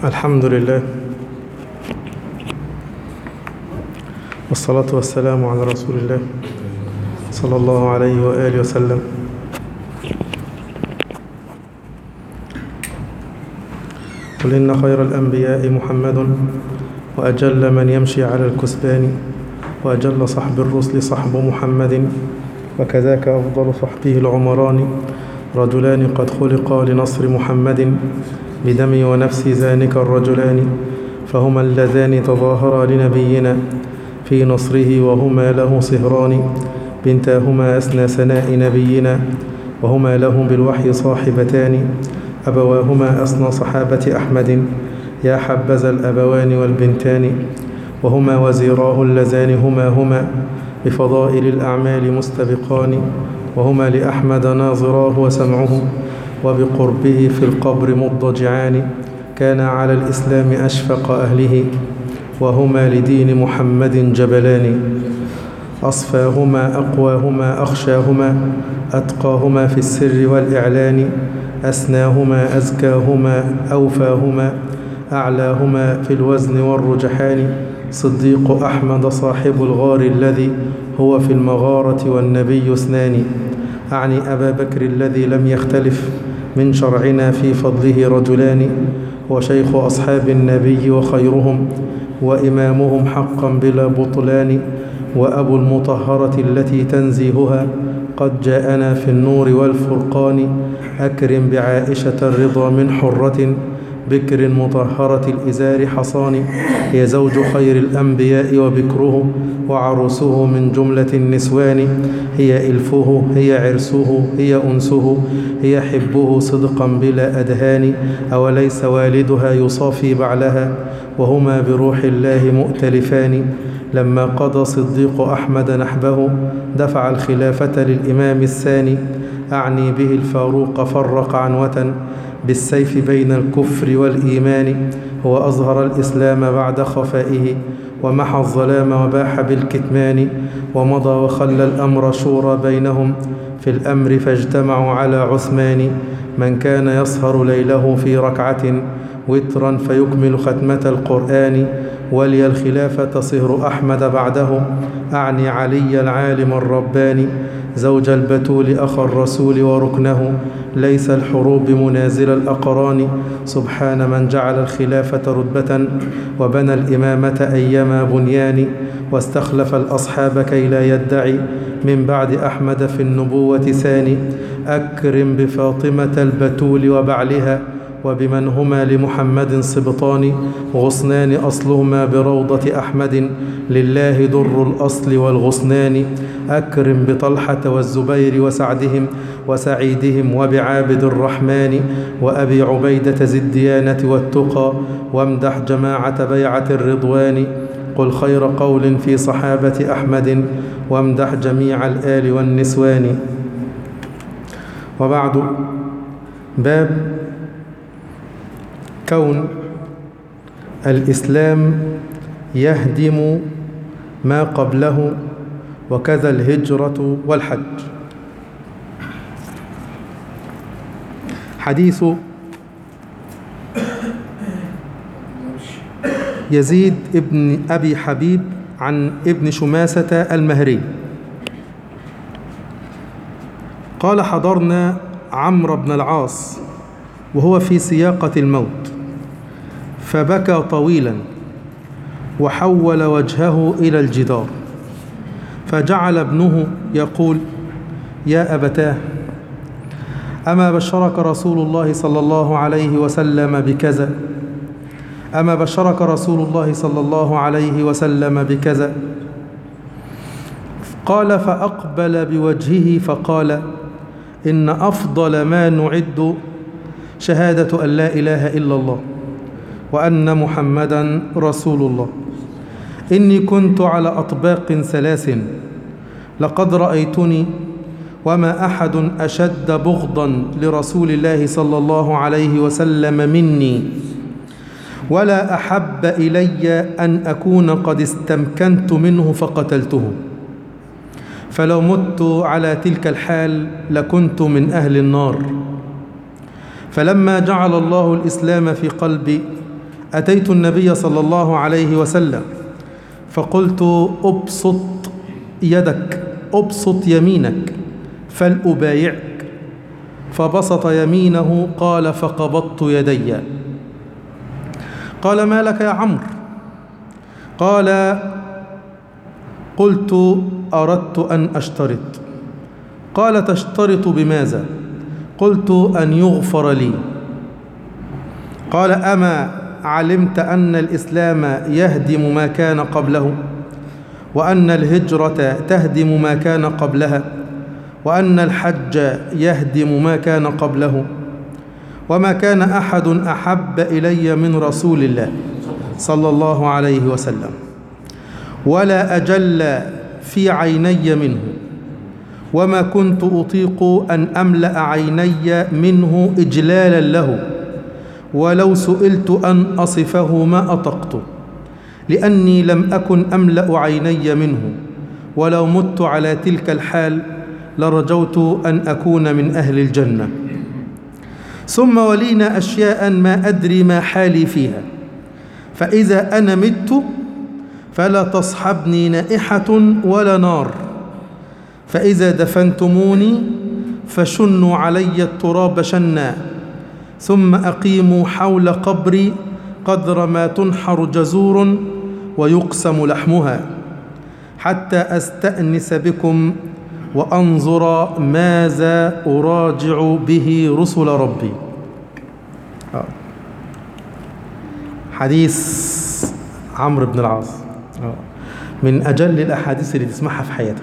الحمد لله والصلاة والسلام على رسول الله صلى الله عليه وآله وسلم قل إن خير الأنبياء محمد وأجل من يمشي على الكسبان وأجل صحب الرسل صحب محمد وكذاك أفضل صحبه العمران رجلان قد خلقا لنصر محمد بدمي ونفسي ذانك الرجلان فهما اللذان تظاهرا لنبينا في نصره وهما له صهران بنتاهما أسنى سناء نبينا وهما له بالوحي صاحبتان أبواهما أسنى صحابة أحمد يا حبذا الأبوان والبنتان وهما وزيراه اللذان هما هما بفضائل الأعمال مستبقان وهما لأحمد ناظراه وسمعه وبقربه في القبر مضجعان كان على الإسلام أشفق أهله وهما لدين محمد جبلان أصفاهما أقواهما أخشاهما أتقاهما في السر والإعلان أسناهما أزكاهما أوفاهما أعلاهما في الوزن والرجحان صديق أحمد صاحب الغار الذي هو في المغارة والنبي اثنان أعني أبا بكر الذي لم يختلف من شرعنا في فضله رجلان وشيخ أصحاب النبي وخيرهم وإمامهم حقا بلا بطلان وأبو المطهرة التي تنزيهها قد جاءنا في النور والفرقان أكرم بعائشة الرضا من حرة بكر مطهرة الإزار حصان هي زوج خير الأنبياء وبكره وعروسه من جملة النسوان هي إلفه هي عرسه هي أنسه هي حبه صدقا بلا أدهان أوليس والدها يصافي بعلها وهما بروح الله مؤتلفان لما قضى صديق أحمد نحبه دفع الخلافة للإمام الثاني أعني به الفاروق فرق عنوة بالسيف بين الكفر والإيمان هو أظهر الإسلام بعد خفائه ومحى الظلام وباح بالكتمان ومضى وخلى الأمر شورى بينهم في الأمر فاجتمعوا على عثمان من كان يسهر ليله في ركعة وترا فيكمل ختمة القرآن ولي الخلافة صهر أحمد بعده أعني علي العالم الرباني زوج البتول أخ الرسول وركنه ليس الحروب منازل الأقران سبحان من جعل الخلافة رتبة وبنى الإمامة أيما بنيان واستخلف الأصحاب كي لا يدعي من بعد أحمد في النبوة ثاني أكرم بفاطمة البتول وبعلها وبمن هما لمحمد سبطان غصنان أصلهما بروضة أحمد لله در الأصل والغصنان أكرم بطلحة والزبير وسعدهم وسعيدهم وبعابد الرحمن وأبي عبيدة ذي الديانة والتقى وامدح جماعة بيعة الرضوان قل خير قول في صحابة أحمد وامدح جميع الآل والنسوان وبعد باب كون الإسلام يهدم ما قبله وكذا الهجرة والحج حديث يزيد ابن أبي حبيب عن ابن شماسة المهري قال حضرنا عمرو بن العاص وهو في سياقة الموت فبكى طويلا وحول وجهه إلى الجدار فجعل ابنه يقول يا أبتاه أما بشرك رسول الله صلى الله عليه وسلم بكذا أما بشرك رسول الله صلى الله عليه وسلم بكذا قال فأقبل بوجهه فقال إن أفضل ما نعد شهادة أن لا إله إلا الله وأن محمدا رسول الله إني كنت على أطباق ثلاث لقد رأيتني وما أحد أشد بغضا لرسول الله صلى الله عليه وسلم مني ولا أحب إلي أن أكون قد استمكنت منه فقتلته فلو مت على تلك الحال لكنت من أهل النار فلما جعل الله الإسلام في قلبي أتيت النبي صلى الله عليه وسلم فقلت أبسط يدك أبسط يمينك فلأبايعك فبسط يمينه قال فقبضت يدي قال ما لك يا عمرو قال قلت أردت أن أشترط قال تشترط بماذا قلت أن يغفر لي قال أما علمت أن الإسلام يهدم ما كان قبله وأن الهجرة تهدم ما كان قبلها وأن الحج يهدم ما كان قبله وما كان أحد أحب إلي من رسول الله صلى الله عليه وسلم ولا أجل في عيني منه وما كنت أطيق أن أملأ عيني منه إجلالا له ولو سئلت أن أصفه ما أطقت لأني لم أكن أملأ عيني منه ولو مت على تلك الحال لرجوت أن أكون من أهل الجنة ثم ولينا أشياء ما أدري ما حالي فيها فإذا أنا مت فلا تصحبني نائحة ولا نار فإذا دفنتموني فشنوا علي التراب شنا ثم أقيموا حول قبري قدر ما تنحر جزور ويقسم لحمها حتى أستأنس بكم وأنظر ماذا أراجع به رسل ربي حديث عمرو بن العاص من أجل الأحاديث اللي تسمعها في حياتك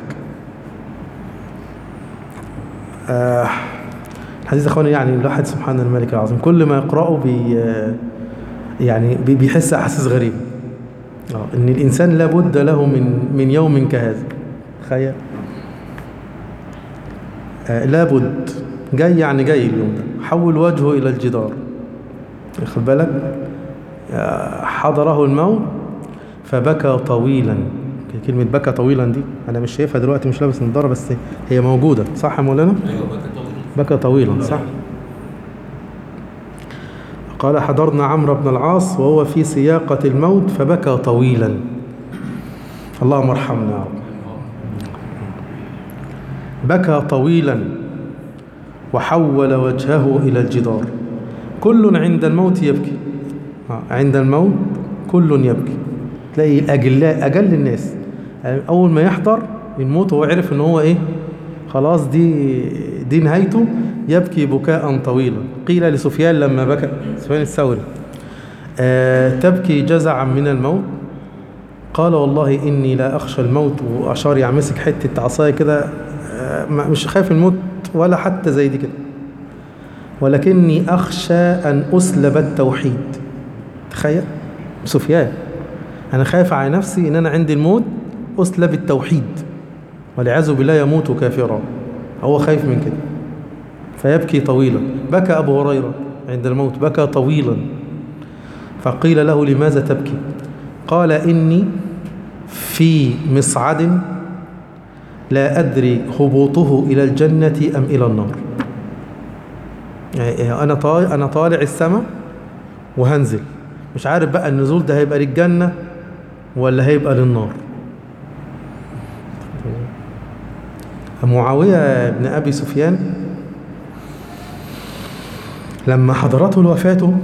آه حديث أخواني يعني الواحد سبحان الملك العظيم كل ما يقرأه بي يعني بيحس أحاسيس غريبة آه إن الإنسان لابد له من من يوم كهذا تخيل آه لابد جاي يعني جاي اليوم ده حول وجهه إلى الجدار خد بالك حضره الموت فبكى طويلا كلمة بكى طويلا دي أنا مش شايفها دلوقتي مش لابس نظارة بس هي موجودة صح يا مولانا؟ ايوه بكى طويل بكى طويلا صح قال حضرنا عمرو بن العاص وهو في سياقة الموت فبكى طويلا اللهم ارحمنا يا رب بكى طويلا وحول وجهه إلى الجدار كل عند الموت يبكي عند الموت كل يبكي تلاقي الأجلاء أجل الناس أول ما يحضر الموت هو عرف إن هو إيه خلاص دي دي نهايته يبكي بكاء طويلا قيل لسفيان لما بكى سفيان الثوري آه تبكي جزعا من الموت قال والله إني لا أخشى الموت وأشار يعني مسك حتة عصاية كده آه مش خايف الموت ولا حتى زي دي كده ولكني أخشى أن أسلب التوحيد تخيل سفيان أنا خايف على نفسي إن أنا عندي الموت أسلب التوحيد والعياذ بالله يموت كافرا هو خايف من كده فيبكي طويلا بكى أبو هريرة عند الموت بكى طويلا فقيل له لماذا تبكي قال إني في مصعد لا أدري هبوطه إلى الجنة أم إلى النار يعني أنا طالع أنا طالع السماء وهنزل مش عارف بقى النزول ده هيبقى للجنة ولا هيبقى للنار معاوية بن أبي سفيان لما حضرته الوفاة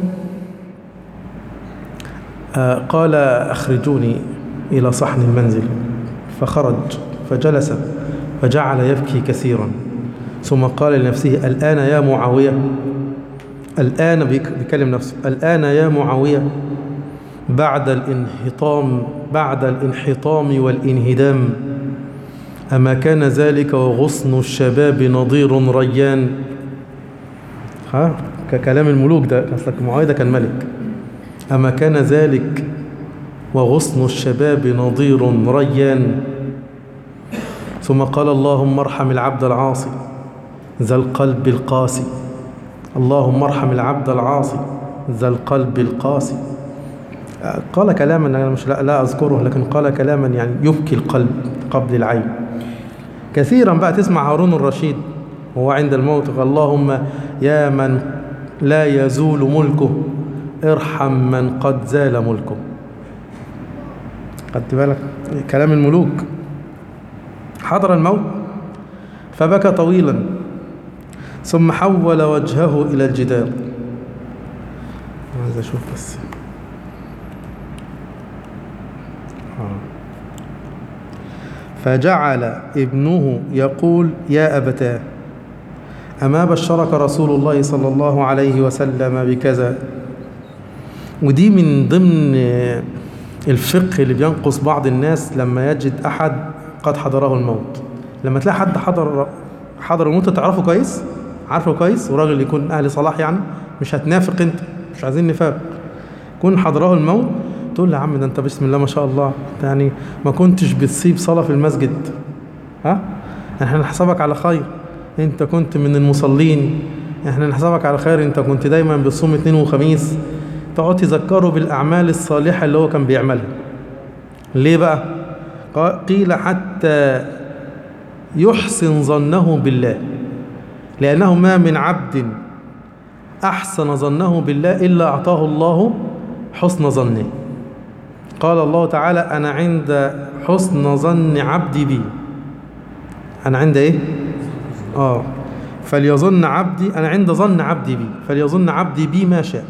قال أخرجوني إلى صحن المنزل فخرج فجلس فجعل يبكي كثيرا ثم قال لنفسه الآن يا معاوية الآن بيكلم نفسه الآن يا معاوية بعد الانحطام بعد الانحطام والانهدام أما كان ذلك وغصن الشباب نظير ريان ها ككلام الملوك ده أصلك معاوية ده كان ملك أما كان ذلك وغصن الشباب نظير ريان ثم قال اللهم ارحم العبد العاصي ذا القلب القاسي اللهم ارحم العبد العاصي ذا القلب القاسي قال كلاما أنا مش لا, لا أذكره لكن قال كلاما يعني يبكي القلب قبل العين كثيرا بقى تسمع هارون الرشيد وهو عند الموت قال اللهم يا من لا يزول ملكه ارحم من قد زال ملكه خدت بالك كلام الملوك حضر الموت فبكى طويلا ثم حول وجهه إلى الجدار عايز أشوف بس آه. فجعل ابنه يقول يا أبتاه أما بشرك رسول الله صلى الله عليه وسلم بكذا ودي من ضمن الفقه اللي بينقص بعض الناس لما يجد أحد قد حضره الموت لما تلاقي حد حضر حضر الموت تعرفه كويس عارفه كويس وراجل يكون أهل صلاح يعني مش هتنافق أنت مش عايزين نفاق يكون حضره الموت تقول له يا عم ده أنت بسم الله ما شاء الله يعني ما كنتش بتسيب صلاة في المسجد ها احنا نحسبك على خير انت كنت من المصلين احنا نحسبك على خير انت كنت دايما بتصوم اثنين وخميس تقعد تذكره بالاعمال الصالحه اللي هو كان بيعملها ليه بقى قيل حتى يحسن ظنه بالله لانه ما من عبد احسن ظنه بالله الا اعطاه الله حسن ظنه قال الله تعالى انا عند حسن ظن عبدي بي انا عند ايه اه فليظن عبدي انا عند ظن عبدي بي فليظن عبدي بي ما شاء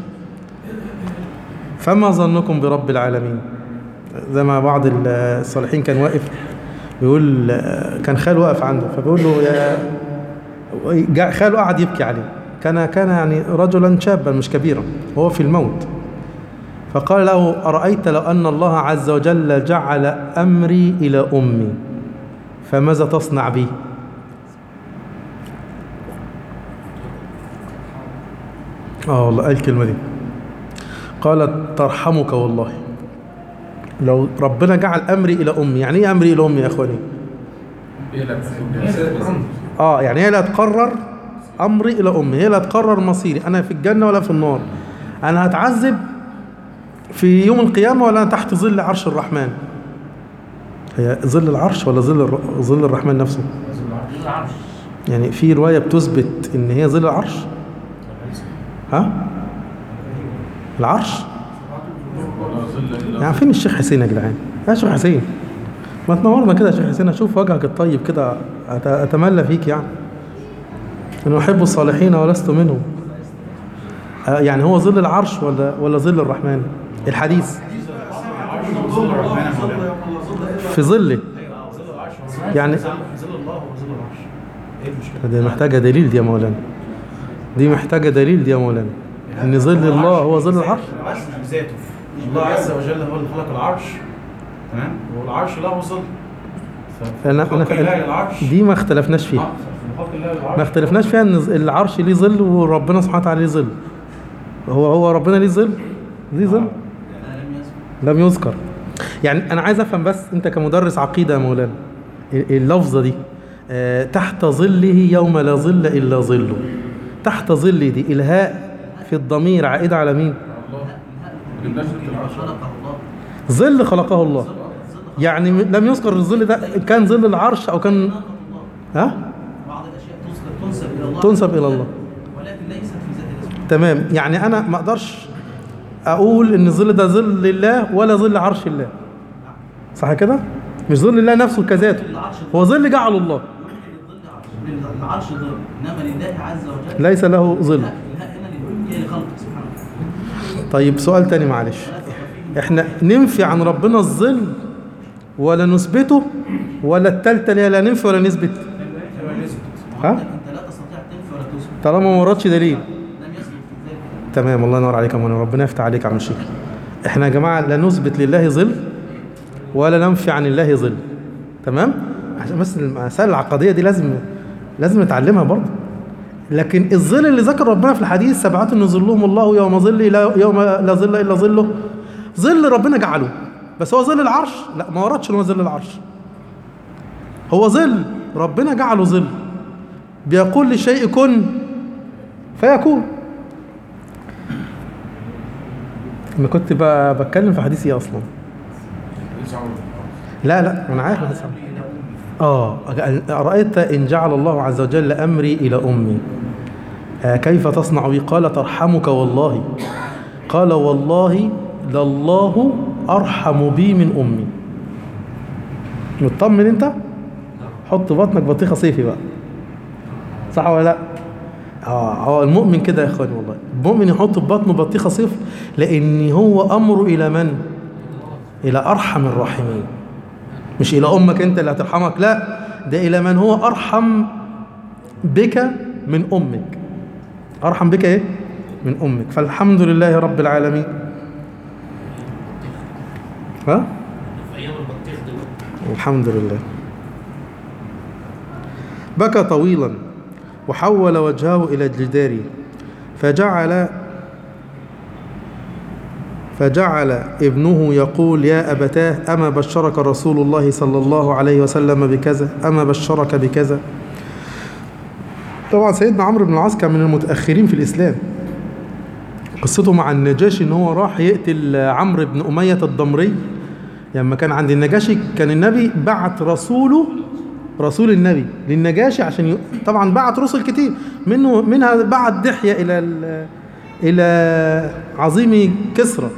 فما ظنكم برب العالمين زي ما بعض الصالحين كان واقف بيقول كان خاله واقف عنده فبيقول له يا خاله قعد يبكي عليه كان كان يعني رجلا شابا مش كبيرا وهو في الموت فقال له أرأيت لو أن الله عز وجل جعل أمري إلى أمي فماذا تصنع بي اه والله قال الكلمة دي قالت ترحمك والله لو ربنا جعل أمري إلى أمي يعني إيه أمري إلى أمي يا أخواني اه يعني هي اللي هتقرر أمري إلى أمي هي اللي هتقرر مصيري أنا في الجنة ولا في النار أنا هتعذب في يوم القيامة ولا أنا تحت ظل عرش الرحمن هي ظل العرش ولا ظل الر... ظل الرحمن نفسه العرش يعني في رواية بتثبت إن هي ظل العرش ها العرش يعني فين الشيخ حسين يا جدعان يا شيخ حسين ما تنورنا كده يا شيخ حسين اشوف وجهك الطيب كده أت- اتملى فيك يعني انا احب الصالحين ولست منهم آه، يعني هو ظل العرش ولا ولا ظل الرحمن الحديث في ظله يعني ظل الله وظل العرش ايه المشكله؟ دي محتاجة دليل دي يا مولانا دي محتاجة دليل دي يا مولانا ان ظل الله هو ظل العرش العرش مش بذاته الله عز وجل هو اللي خلق العرش تمام والعرش له ظل ف- انا في انا خلق الله للعرش دي ما اختلفناش آه، فيها في خلق الله ما للعرش اختلفناش فيها ان العرش ليه ظل وربنا سبحانه وتعالى ليه ظل هو هو ربنا ليه ظل ليه ظل لم يذكر يعني انا عايز افهم بس انت كمدرس عقيده يا مولانا ال- اللفظه دي آه، تحت ظله يوم لا ظل الا ظله تحت ظل دي الهاء في الضمير عائده على مين ظل خلقه الله يعني م- لم يذكر الظل ده كان ظل العرش او كان ها بعض الاشياء تذكر تنسب الى الله تنسب الى الله ولكن ليست في ذات الاسم تمام يعني انا ما اقدرش اقول ان الظل ده ظل الله ولا ظل عرش الله صح كده مش ظل الله نفسه كذاته هو ظل جعله الله يمكن الظل عرش العرش ظل انما لله عز وجل ليس له ظل لا الهاء هنا لل- هي لخلقه سبحانه وتعالى طيب سؤال تاني معلش احنا ننفي عن ربنا الظل ولا نثبته ولا التالتة اللي هي لا ننفي ولا نثبت ها انت لا تستطيع تنفي ولا تثبت طالما ما وردش دليل لم يثبت في ذلك تمام الله ينور عليك يا مولانا ربنا يفتح عليك يا عم الشيخ احنا يا جماعه لا نثبت لله ظل ولا ننفي عن الله ظل تمام عشان بس المسائل العقديه دي لازم لازم نتعلمها برضه لكن الظل اللي ذكر ربنا في الحديث سبعات ان ظلهم الله يوم ظل لا يوم لا ظل الا ظله ظل ربنا جعله بس هو ظل العرش لا ما وردش ان هو ظل العرش هو ظل ربنا جعله ظل بيقول للشيء كن فيكون انا كنت ب- بتكلم في حديث ايه اصلا لا لا انا عارف حديث اه ارايت ان جعل الله عز وجل امري الى امي آه كيف تصنع بي قال ترحمك والله قال والله لله أرحم بي من أمي مطمن أنت؟ حط في بطنك بطيخة صيفي بقى صح ولا لا؟ اه هو المؤمن كده يا اخواني والله المؤمن يحط في بطنه بطيخة صيف لأن هو أمره إلى من؟ إلى أرحم الراحمين مش إلى أمك أنت اللي هترحمك لا ده إلى من هو أرحم بك من أمك أرحم بك إيه؟ من أمك فالحمد لله رب العالمين ها؟ في ايام البطيخ دلوقتي الحمد لله بكى طويلا وحول وجهه إلى الجدار فجعل فجعل ابنه يقول يا أبتاه أما بشرك رسول الله صلى الله عليه وسلم بكذا أما بشرك بكذا طبعا سيدنا عمرو بن العاص كان من المتأخرين في الإسلام قصته مع النجاشي ان هو راح يقتل عمرو بن أمية الضمري لما كان عند النجاشي كان النبي بعت رسوله رسول النبي للنجاشي عشان ي... طبعا بعت رسل كتير منه منها بعت دحية إلى ال... إلى عظيم كسرى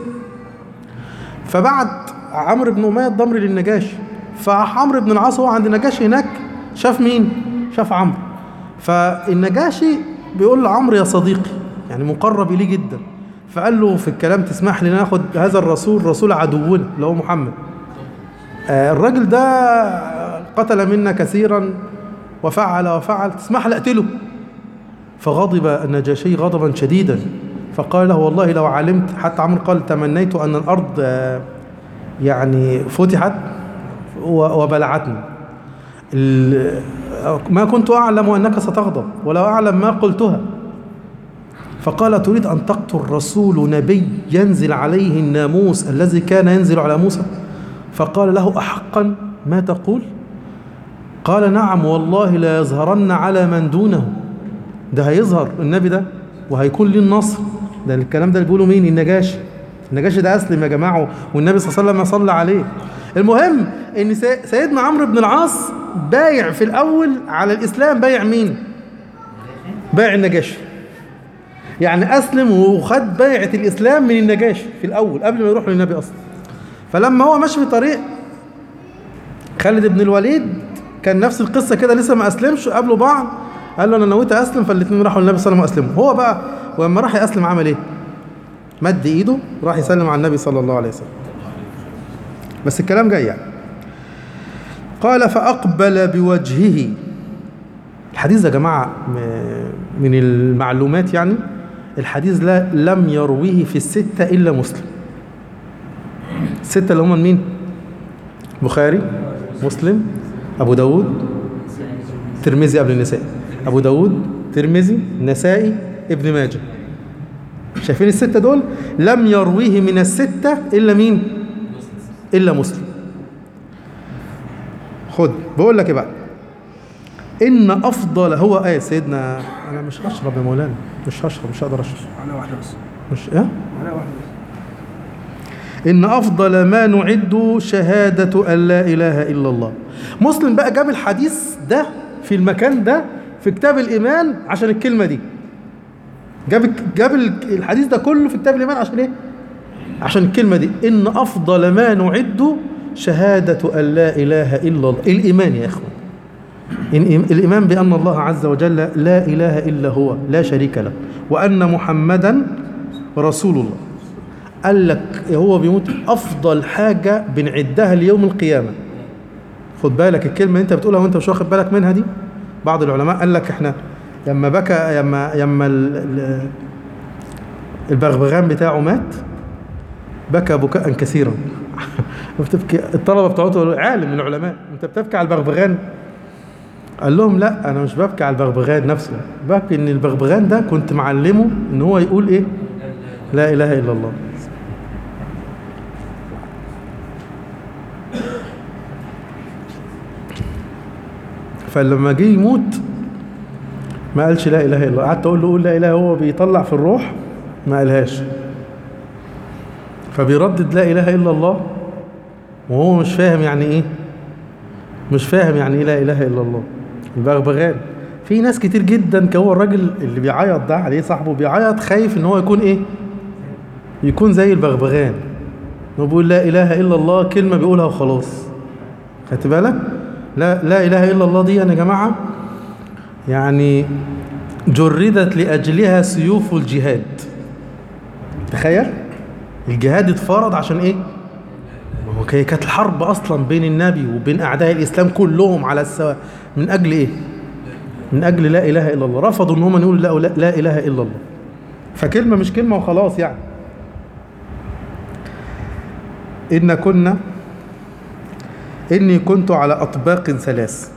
فبعت عمرو بن أمية الضمري للنجاشي فعمرو بن العاص هو عند النجاشي هناك شاف مين؟ شاف عمرو فالنجاشي بيقول لعمرو يا صديقي يعني مقرب إليه جدا فقال له في الكلام تسمح لي ناخد هذا الرسول رسول عدونا اللي هو محمد آه الراجل ده قتل منا كثيرا وفعل وفعل تسمح لي اقتله فغضب النجاشي غضبا شديدا فقال له والله لو علمت حتى عمرو قال تمنيت ان الارض آه يعني فتحت و- وبلعتني ال- ما كنت اعلم انك ستغضب ولو اعلم ما قلتها فقال تريد أن تقتل رسول نبي ينزل عليه الناموس الذي كان ينزل على موسى فقال له أحقا ما تقول قال نعم والله لا يظهرن على من دونه ده هيظهر النبي ده وهيكون ليه النصر ده الكلام ده اللي بيقوله مين النجاشي النجاشي ده أسلم يا جماعة والنبي صلى الله عليه وسلم صلى عليه المهم ان سي- سيدنا عمرو بن العاص بايع في الأول على الإسلام بايع مين بايع النجاشي يعني أسلم وخد بيعة الإسلام من النجاشي في الأول قبل ما يروح للنبي أصلا فلما هو ماشي في طريق خالد بن الوليد كان نفس القصة كده لسه ما أسلمش قابلوا بعض قال له أنا نويت أسلم فالاثنين راحوا للنبي صلى الله عليه وسلم وأسلموا هو بقى ولما راح يأسلم عمل إيه؟ مد إيده راح يسلم على النبي صلى الله عليه وسلم بس الكلام جاي يعني قال فأقبل بوجهه الحديث ده يا جماعة م- من المعلومات يعني الحديث لا لم يرويه في الستة إلا مسلم الستة اللي هم مين بخاري مسلم أبو داود ترمذي قبل النسائي أبو داود ترمذي نسائي ابن ماجه شايفين الستة دول لم يرويه من الستة إلا مين إلا مسلم خد بقول لك ايه بقى ان افضل هو ايه سيدنا انا مش هشرب يا مولانا مش هشرب مش هقدر اشرب على واحدة بس مش ايه على واحدة بس ان افضل ما نعد شهاده ان لا اله الا الله مسلم بقى جاب الحديث ده في المكان ده في كتاب الايمان عشان الكلمه دي جاب جاب الحديث ده كله في كتاب الايمان عشان ايه عشان الكلمه دي ان افضل ما نعد شهاده ان لا اله الا الله الايمان يا اخوان إن- الإيمان بأن الله عز وجل لا إله إلا هو لا شريك له وأن محمدا رسول الله قال لك هو بيموت أفضل حاجة بنعدها ليوم القيامة خد بالك الكلمة أنت بتقولها وأنت مش واخد بالك منها دي بعض العلماء قال لك إحنا لما بكى لما لما ال- ال- البغبغان بتاعه مات بكى بكاء كثيرا بتبكي الطلبة بتوعته عالم من العلماء أنت بتبكي على البغبغان قال لهم لا انا مش ببكي على البغبغان نفسه ببكي ان البغبغان ده كنت معلمه ان هو يقول ايه لا اله الا الله فلما جه يموت ما قالش لا اله الا الله قعدت اقول له قول لا اله هو بيطلع في الروح ما قالهاش فبيردد لا اله الا الله وهو مش فاهم يعني ايه مش فاهم يعني ايه لا اله الا الله البغبغان في ناس كتير جدا كان هو الراجل اللي بيعيط ده عليه صاحبه بيعيط خايف ان هو يكون ايه يكون زي البغبغان هو بيقول لا إله إلا الله كلمة بيقولها وخلاص خدت بالك لا لا إله إلا الله دي يا جماعة يعني جردت لأجلها سيوف الجهاد تخيل الجهاد اتفرض عشان ايه ما هو كي- كانت الحرب اصلا بين النبي وبين اعداء الاسلام كلهم على السواء من اجل ايه من اجل لا اله الا الله رفضوا ان هم يقولوا لا, لا, لا اله الا الله فكلمه مش كلمه وخلاص يعني ان كنا اني كنت على اطباق ثلاث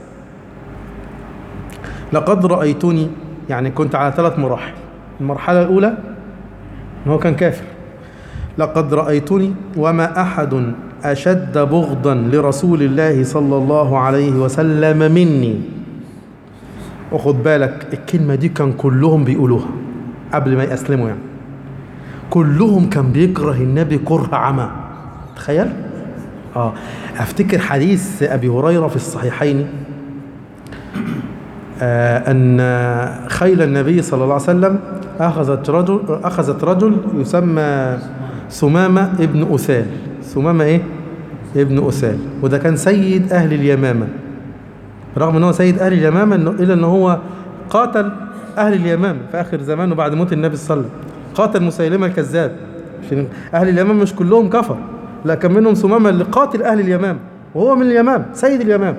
لقد رايتني يعني كنت على ثلاث مراحل المرحله الاولى ان هو كان كافر لقد رأيتني وما أحد أشد بغضا لرسول الله صلى الله عليه وسلم مني وخد بالك الكلمة دي كان كلهم بيقولوها قبل ما يسلموا يعني كلهم كان بيكره النبي كره عمى تخيل اه افتكر حديث ابي هريره في الصحيحين آه ان خيل النبي صلى الله عليه وسلم اخذت رجل اخذت رجل يسمى ثمامه ابن اثال ثمامه ايه ابن اثال وده كان سيد اهل اليمامه رغم ان هو سيد اهل اليمامه إنه الا ان هو قاتل اهل اليمامه في اخر زمانه بعد موت النبي صلى الله عليه وسلم قاتل مسيلمه الكذاب عشان اهل اليمامه مش كلهم كفر لا كان منهم ثمامه اللي قاتل اهل اليمامه وهو من اليمامه سيد اليمامه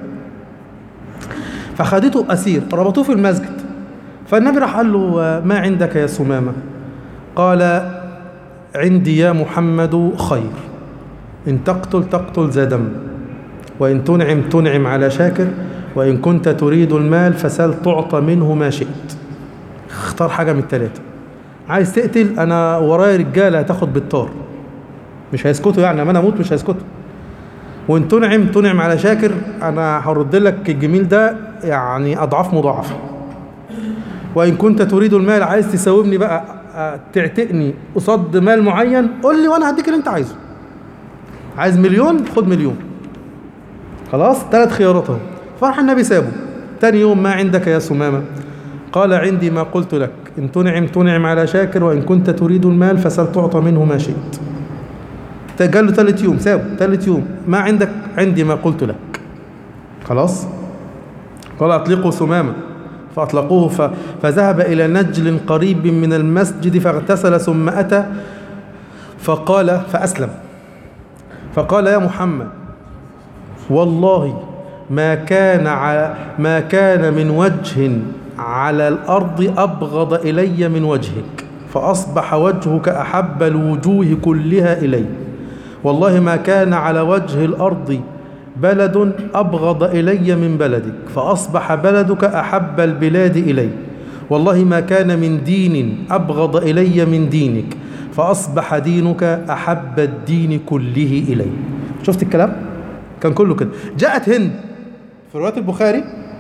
فخدته اسير ربطوه في المسجد فالنبي راح قال له ما عندك يا ثمامه قال عندي يا محمد خير ان تقتل تقتل ذا دم وإن تنعم تنعم على شاكر وإن كنت تريد المال فسل تعطى منه ما شئت اختار حاجة من التلاتة عايز تقتل أنا ورايا رجالة هتاخد بالطار مش هيسكتوا يعني لما أنا أموت مش هيسكتوا وإن تنعم تنعم على شاكر أنا هرد لك الجميل ده يعني أضعاف مضاعفة وإن كنت تريد المال عايز تساومني بقى آه، تعتقني قصاد مال معين قول لي وأنا هديك اللي أنت عايزه عايز مليون خد مليون خلاص ثلاث خيارات اهو فرح النبي سابه تاني يوم ما عندك يا سمامة قال عندي ما قلت لك إن تنعم تنعم على شاكر وإن كنت تريد المال فسل تعطى منه ما شئت قال له ثالث يوم سابه ثالث يوم ما عندك عندي ما قلت لك خلاص قال أطلقوا ثمامة فأطلقوه ف... فذهب إلى نجل قريب من المسجد فاغتسل ثم أتى فقال فأسلم فقال يا محمد والله ما كان على ما كان من وجه على الأرض أبغض إلي من وجهك فأصبح وجهك أحب الوجوه كلها إلي والله ما كان على وجه الأرض بلد أبغض إلي من بلدك فأصبح بلدك أحب البلاد إلي والله ما كان من دين أبغض إلي من دينك فأصبح دينك أحب الدين كله إلي شفت الكلام؟ كان كله كده جاءت هند في رواية البخاري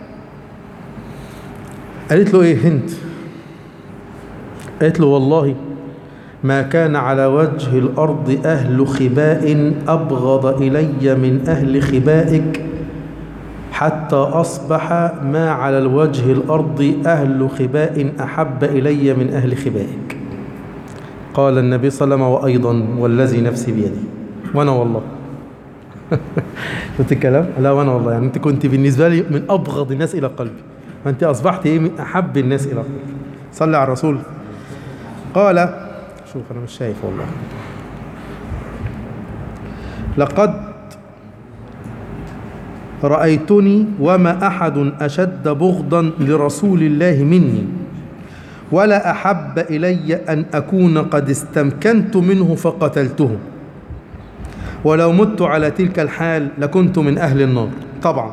قالت له ايه هند قالت له والله ما كان على وجه الأرض أهل خباء أبغض إلي من أهل خبائك حتى أصبح ما على الوجه الأرض أهل خباء أحب إلي من أهل خبائك قال النبي صلى الله عليه وسلم وأيضا والذي نفسي بيده وأنا والله شفت الكلام؟ لا وانا والله يعني انت كنت بالنسبه لي من ابغض الناس الى قلبي فانت اصبحت ايه من احب الناس الى قلبي صلي على الرسول قال شوف انا مش شايف والله لقد رايتني وما احد اشد بغضا لرسول الله مني ولا احب الي ان اكون قد استمكنت منه فقتلته ولو مت على تلك الحال لكنت من أهل النار طبعا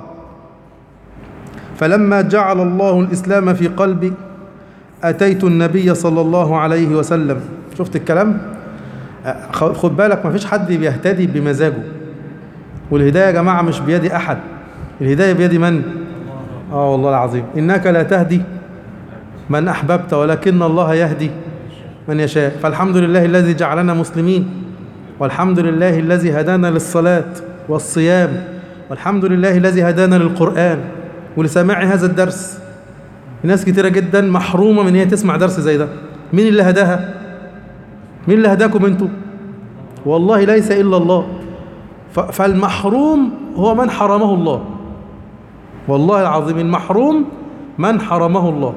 فلما جعل الله الإسلام في قلبي أتيت النبي صلى الله عليه وسلم شفت الكلام خد بالك ما فيش حد بيهتدي بمزاجه والهداية يا جماعة مش بيد أحد الهداية بيد من؟ آه والله العظيم إنك لا تهدي من أحببت ولكن الله يهدي من يشاء فالحمد لله الذي جعلنا مسلمين والحمد لله الذي هدانا للصلاة والصيام والحمد لله الذي هدانا للقرآن ولسماع هذا الدرس ناس كتيرة جدا محرومة من هي تسمع درس زي ده مين اللي هداها مين اللي هداكم انتوا والله ليس إلا الله ف- فالمحروم هو من حرمه الله والله العظيم المحروم من حرمه الله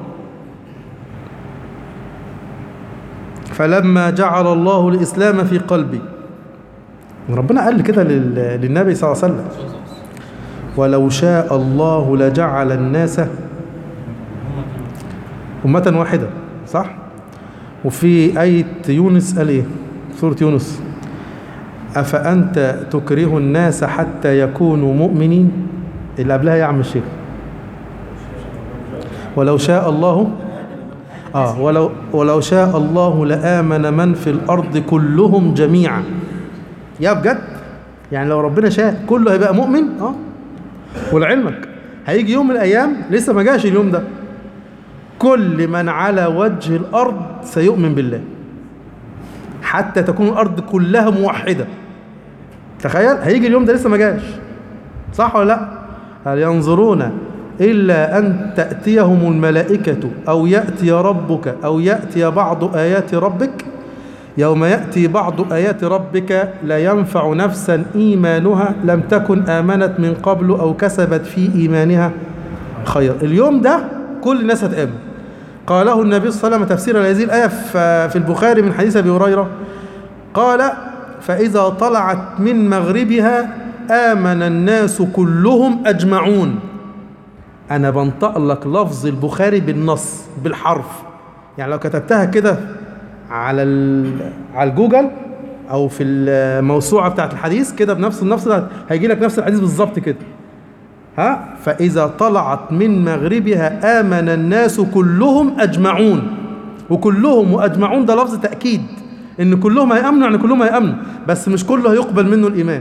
فلما جعل الله الإسلام في قلبي ربنا قال كده لل- للنبي صلى الله عليه وسلم ولو شاء الله لجعل الناس أمة واحدة صح؟ وفي آية يونس قال إيه؟ سورة يونس أفأنت تكره الناس حتى يكونوا مؤمنين اللي قبلها يا عم الشيخ ولو شاء الله آه ولو ولو شاء الله لآمن من في الأرض كلهم جميعا يا بجد يعني لو ربنا شاء كله هيبقى مؤمن اه ولعلمك هيجي يوم من الأيام لسه ما جاش اليوم ده كل من على وجه الأرض سيؤمن بالله حتى تكون الأرض كلها موحدة تخيل هيجي اليوم ده لسه ما جاش صح ولا لا هل ينظرون إلا أن تأتيهم الملائكة أو يأتي ربك أو يأتي بعض آيات ربك يوم يأتي بعض آيات ربك لا ينفع نفسا إيمانها لم تكن آمنت من قبل أو كسبت في إيمانها خير اليوم ده كل الناس هتآمن قاله النبي صلى الله عليه وسلم تفسير هذه الآية في في البخاري من حديث أبي هريرة قال فإذا طلعت من مغربها آمن الناس كلهم أجمعون أنا بنطق لك لفظ البخاري بالنص بالحرف يعني لو كتبتها كده على ال... على الجوجل أو في الموسوعة بتاعت الحديث كده بنفس النفس ده هيجي لك نفس الحديث بالظبط كده ها فإذا طلعت من مغربها آمن الناس كلهم أجمعون وكلهم وأجمعون ده لفظ تأكيد إن كلهم هيأمنوا يعني كلهم هيأمنوا بس مش كله هيقبل منه الإيمان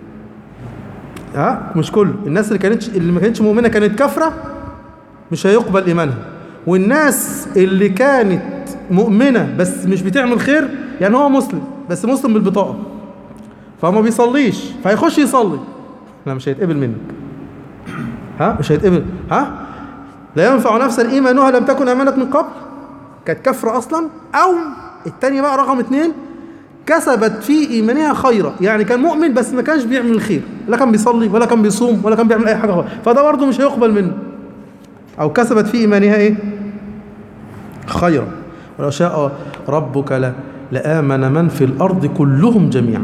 ها مش كله الناس اللي كانتش اللي ما كانتش مؤمنة كانت كافرة مش هيقبل إيمانها والناس اللي كانت مؤمنة بس مش بتعمل خير يعني هو مسلم بس مسلم بالبطاقة فهو ما بيصليش فهيخش يصلي لا مش هيتقبل منك ها مش هيتقبل ها لا ينفع نفسا ايمانها لم تكن امنت من قبل كانت كفر اصلا او التانية بقى رقم اتنين كسبت في ايمانها خيرا يعني كان مؤمن بس ما كانش بيعمل الخير لا كان بيصلي ولا كان بيصوم ولا كان بيعمل اي حاجه خالص فده برضه مش هيقبل منه او كسبت في ايمانها ايه خيرا ولو شاء ربك ل... لآمن من في الأرض كلهم جميعا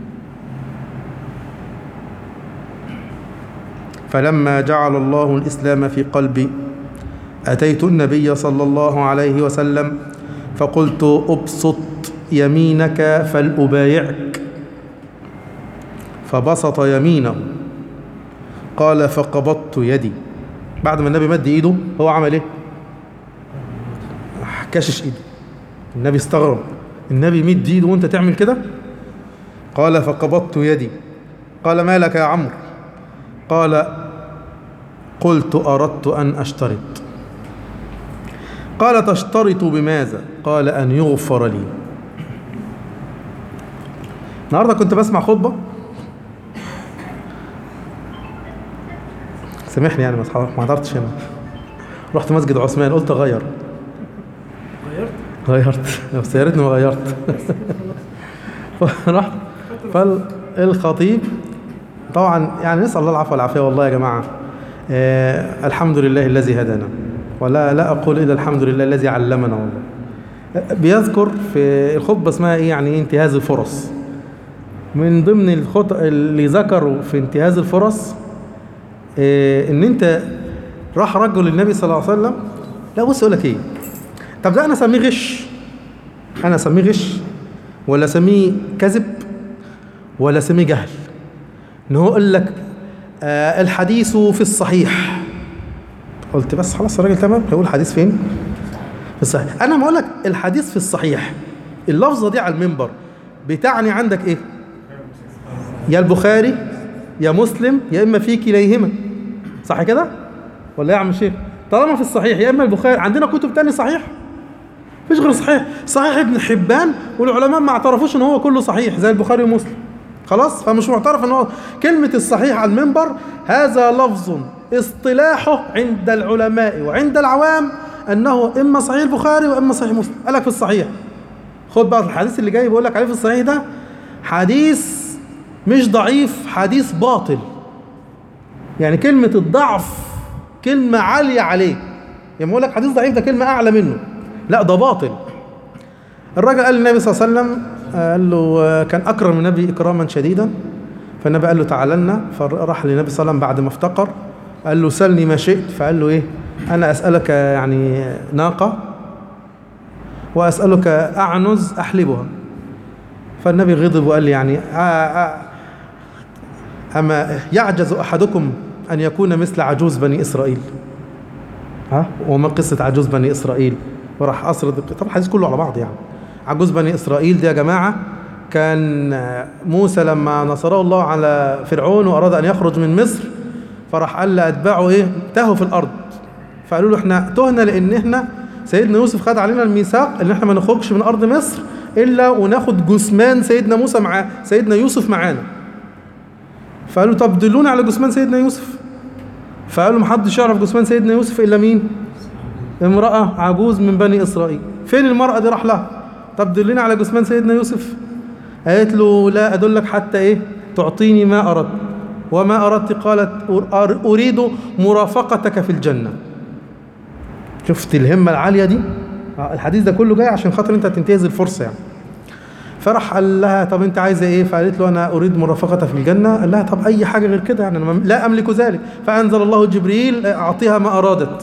فلما جعل الله الإسلام في قلبي أتيت النبي صلى الله عليه وسلم فقلت أبسط يمينك فلأبايعك فبسط يمينه قال فقبضت يدي بعد ما النبي مد ايده هو عمل ايه كشش ايده النبي استغرب النبي مد ايده وانت تعمل كده قال فقبضت يدي قال ما لك يا عمرو قال قلت أردت أن أشترط قال تشترط بماذا قال أن يغفر لي النهارده كنت بسمع خطبة سامحني يعني ما حضرتش هنا رحت مسجد عثمان قلت أغير غيرت غيرت بس يا ريتني ما غيرت فرحت فالخطيب طبعا يعني نسأل الله العفو والعافية والله يا جماعة آه الحمد لله الذي هدانا ولا لا أقول إلا الحمد لله الذي علمنا والله آه، بيذكر في الخطبة اسمها إيه يعني إيه انتهاز الفرص من ضمن الخط اللي ذكروا في انتهاز الفرص آه إن أنت راح رجل للنبي صلى الله عليه وسلم لا بص أقول لك إيه طب ده أنا أسميه غش أنا أسميه غش ولا أسميه كذب ولا أسميه جهل ان هو يقول لك آه الحديث في الصحيح قلت بس خلاص الراجل تمام هيقول الحديث فين في الصحيح انا ما اقول لك الحديث في الصحيح اللفظه دي على المنبر بتعني عندك ايه يا البخاري يا مسلم يا اما في كليهما صح كده ولا إيه يا عم الشيخ طالما في الصحيح يا اما البخاري عندنا كتب تاني صحيح مفيش غير صحيح صحيح ابن حبان والعلماء ما اعترفوش ان هو كله صحيح زي البخاري ومسلم خلاص فمش معترف ان هو كلمة الصحيح على المنبر هذا لفظ اصطلاحه عند العلماء وعند العوام انه اما صحيح البخاري واما صحيح مسلم قال لك في الصحيح خد بقى الحديث اللي جاي بيقول لك عليه في الصحيح ده حديث مش ضعيف حديث باطل يعني كلمة الضعف كلمة عالية عليه يعني بقول لك حديث ضعيف ده كلمة أعلى منه لا ده باطل الراجل قال للنبي صلى الله عليه وسلم آه، قال له آه، كان أكرم النبي إكراما شديدا فالنبي قال له تعال لنا فراح للنبي صلى الله عليه وسلم بعد ما افتقر قال له سلني ما شئت فقال له إيه أنا أسألك يعني ناقة وأسألك أعنز أحلبها فالنبي غضب وقال لي يعني آه آه أما يعجز أحدكم أن يكون مثل عجوز بني إسرائيل ها وما قصة عجوز بني إسرائيل وراح أسرد طبعا الحديث كله على بعض يعني عجوز بني إسرائيل دي يا جماعة كان موسى لما نصره الله على فرعون وأراد أن يخرج من مصر فراح قال لأتباعه إيه تاهوا في الأرض فقالوا له إحنا تهنا لأن إحنا سيدنا يوسف خد علينا الميثاق إن إحنا ما نخرجش من أرض مصر إلا وناخد جثمان سيدنا موسى مع سيدنا يوسف معانا فقالوا طب دلونا على جثمان سيدنا يوسف فقالوا محدش يعرف جثمان سيدنا يوسف إلا مين امرأة عجوز من بني إسرائيل فين المرأة دي راح لها طب دلنا على جثمان سيدنا يوسف قالت له لا أدلك حتى إيه تعطيني ما أردت وما أردت قالت أر- أريد مرافقتك في الجنة شفت الهمة العالية دي آه، الحديث ده كله جاي عشان خاطر انت تنتهز الفرصة يعني فراح قال لها طب انت عايزه ايه فقالت له انا اريد مرافقته في الجنه قال لها طب اي حاجه غير كده يعني انا ما- لا املك ذلك فانزل الله جبريل اعطيها ما ارادت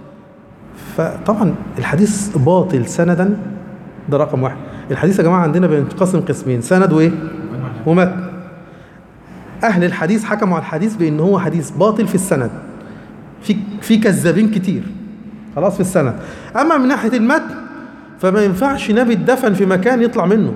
فطبعا الحديث باطل سندا ده رقم واحد الحديث يا جماعه عندنا بينقسم قسمين سند وايه ومتن اهل الحديث حكموا على الحديث بان هو حديث باطل في السند في في كذابين كتير خلاص في السند اما من ناحيه المتن فما ينفعش نبي اتدفن في مكان يطلع منه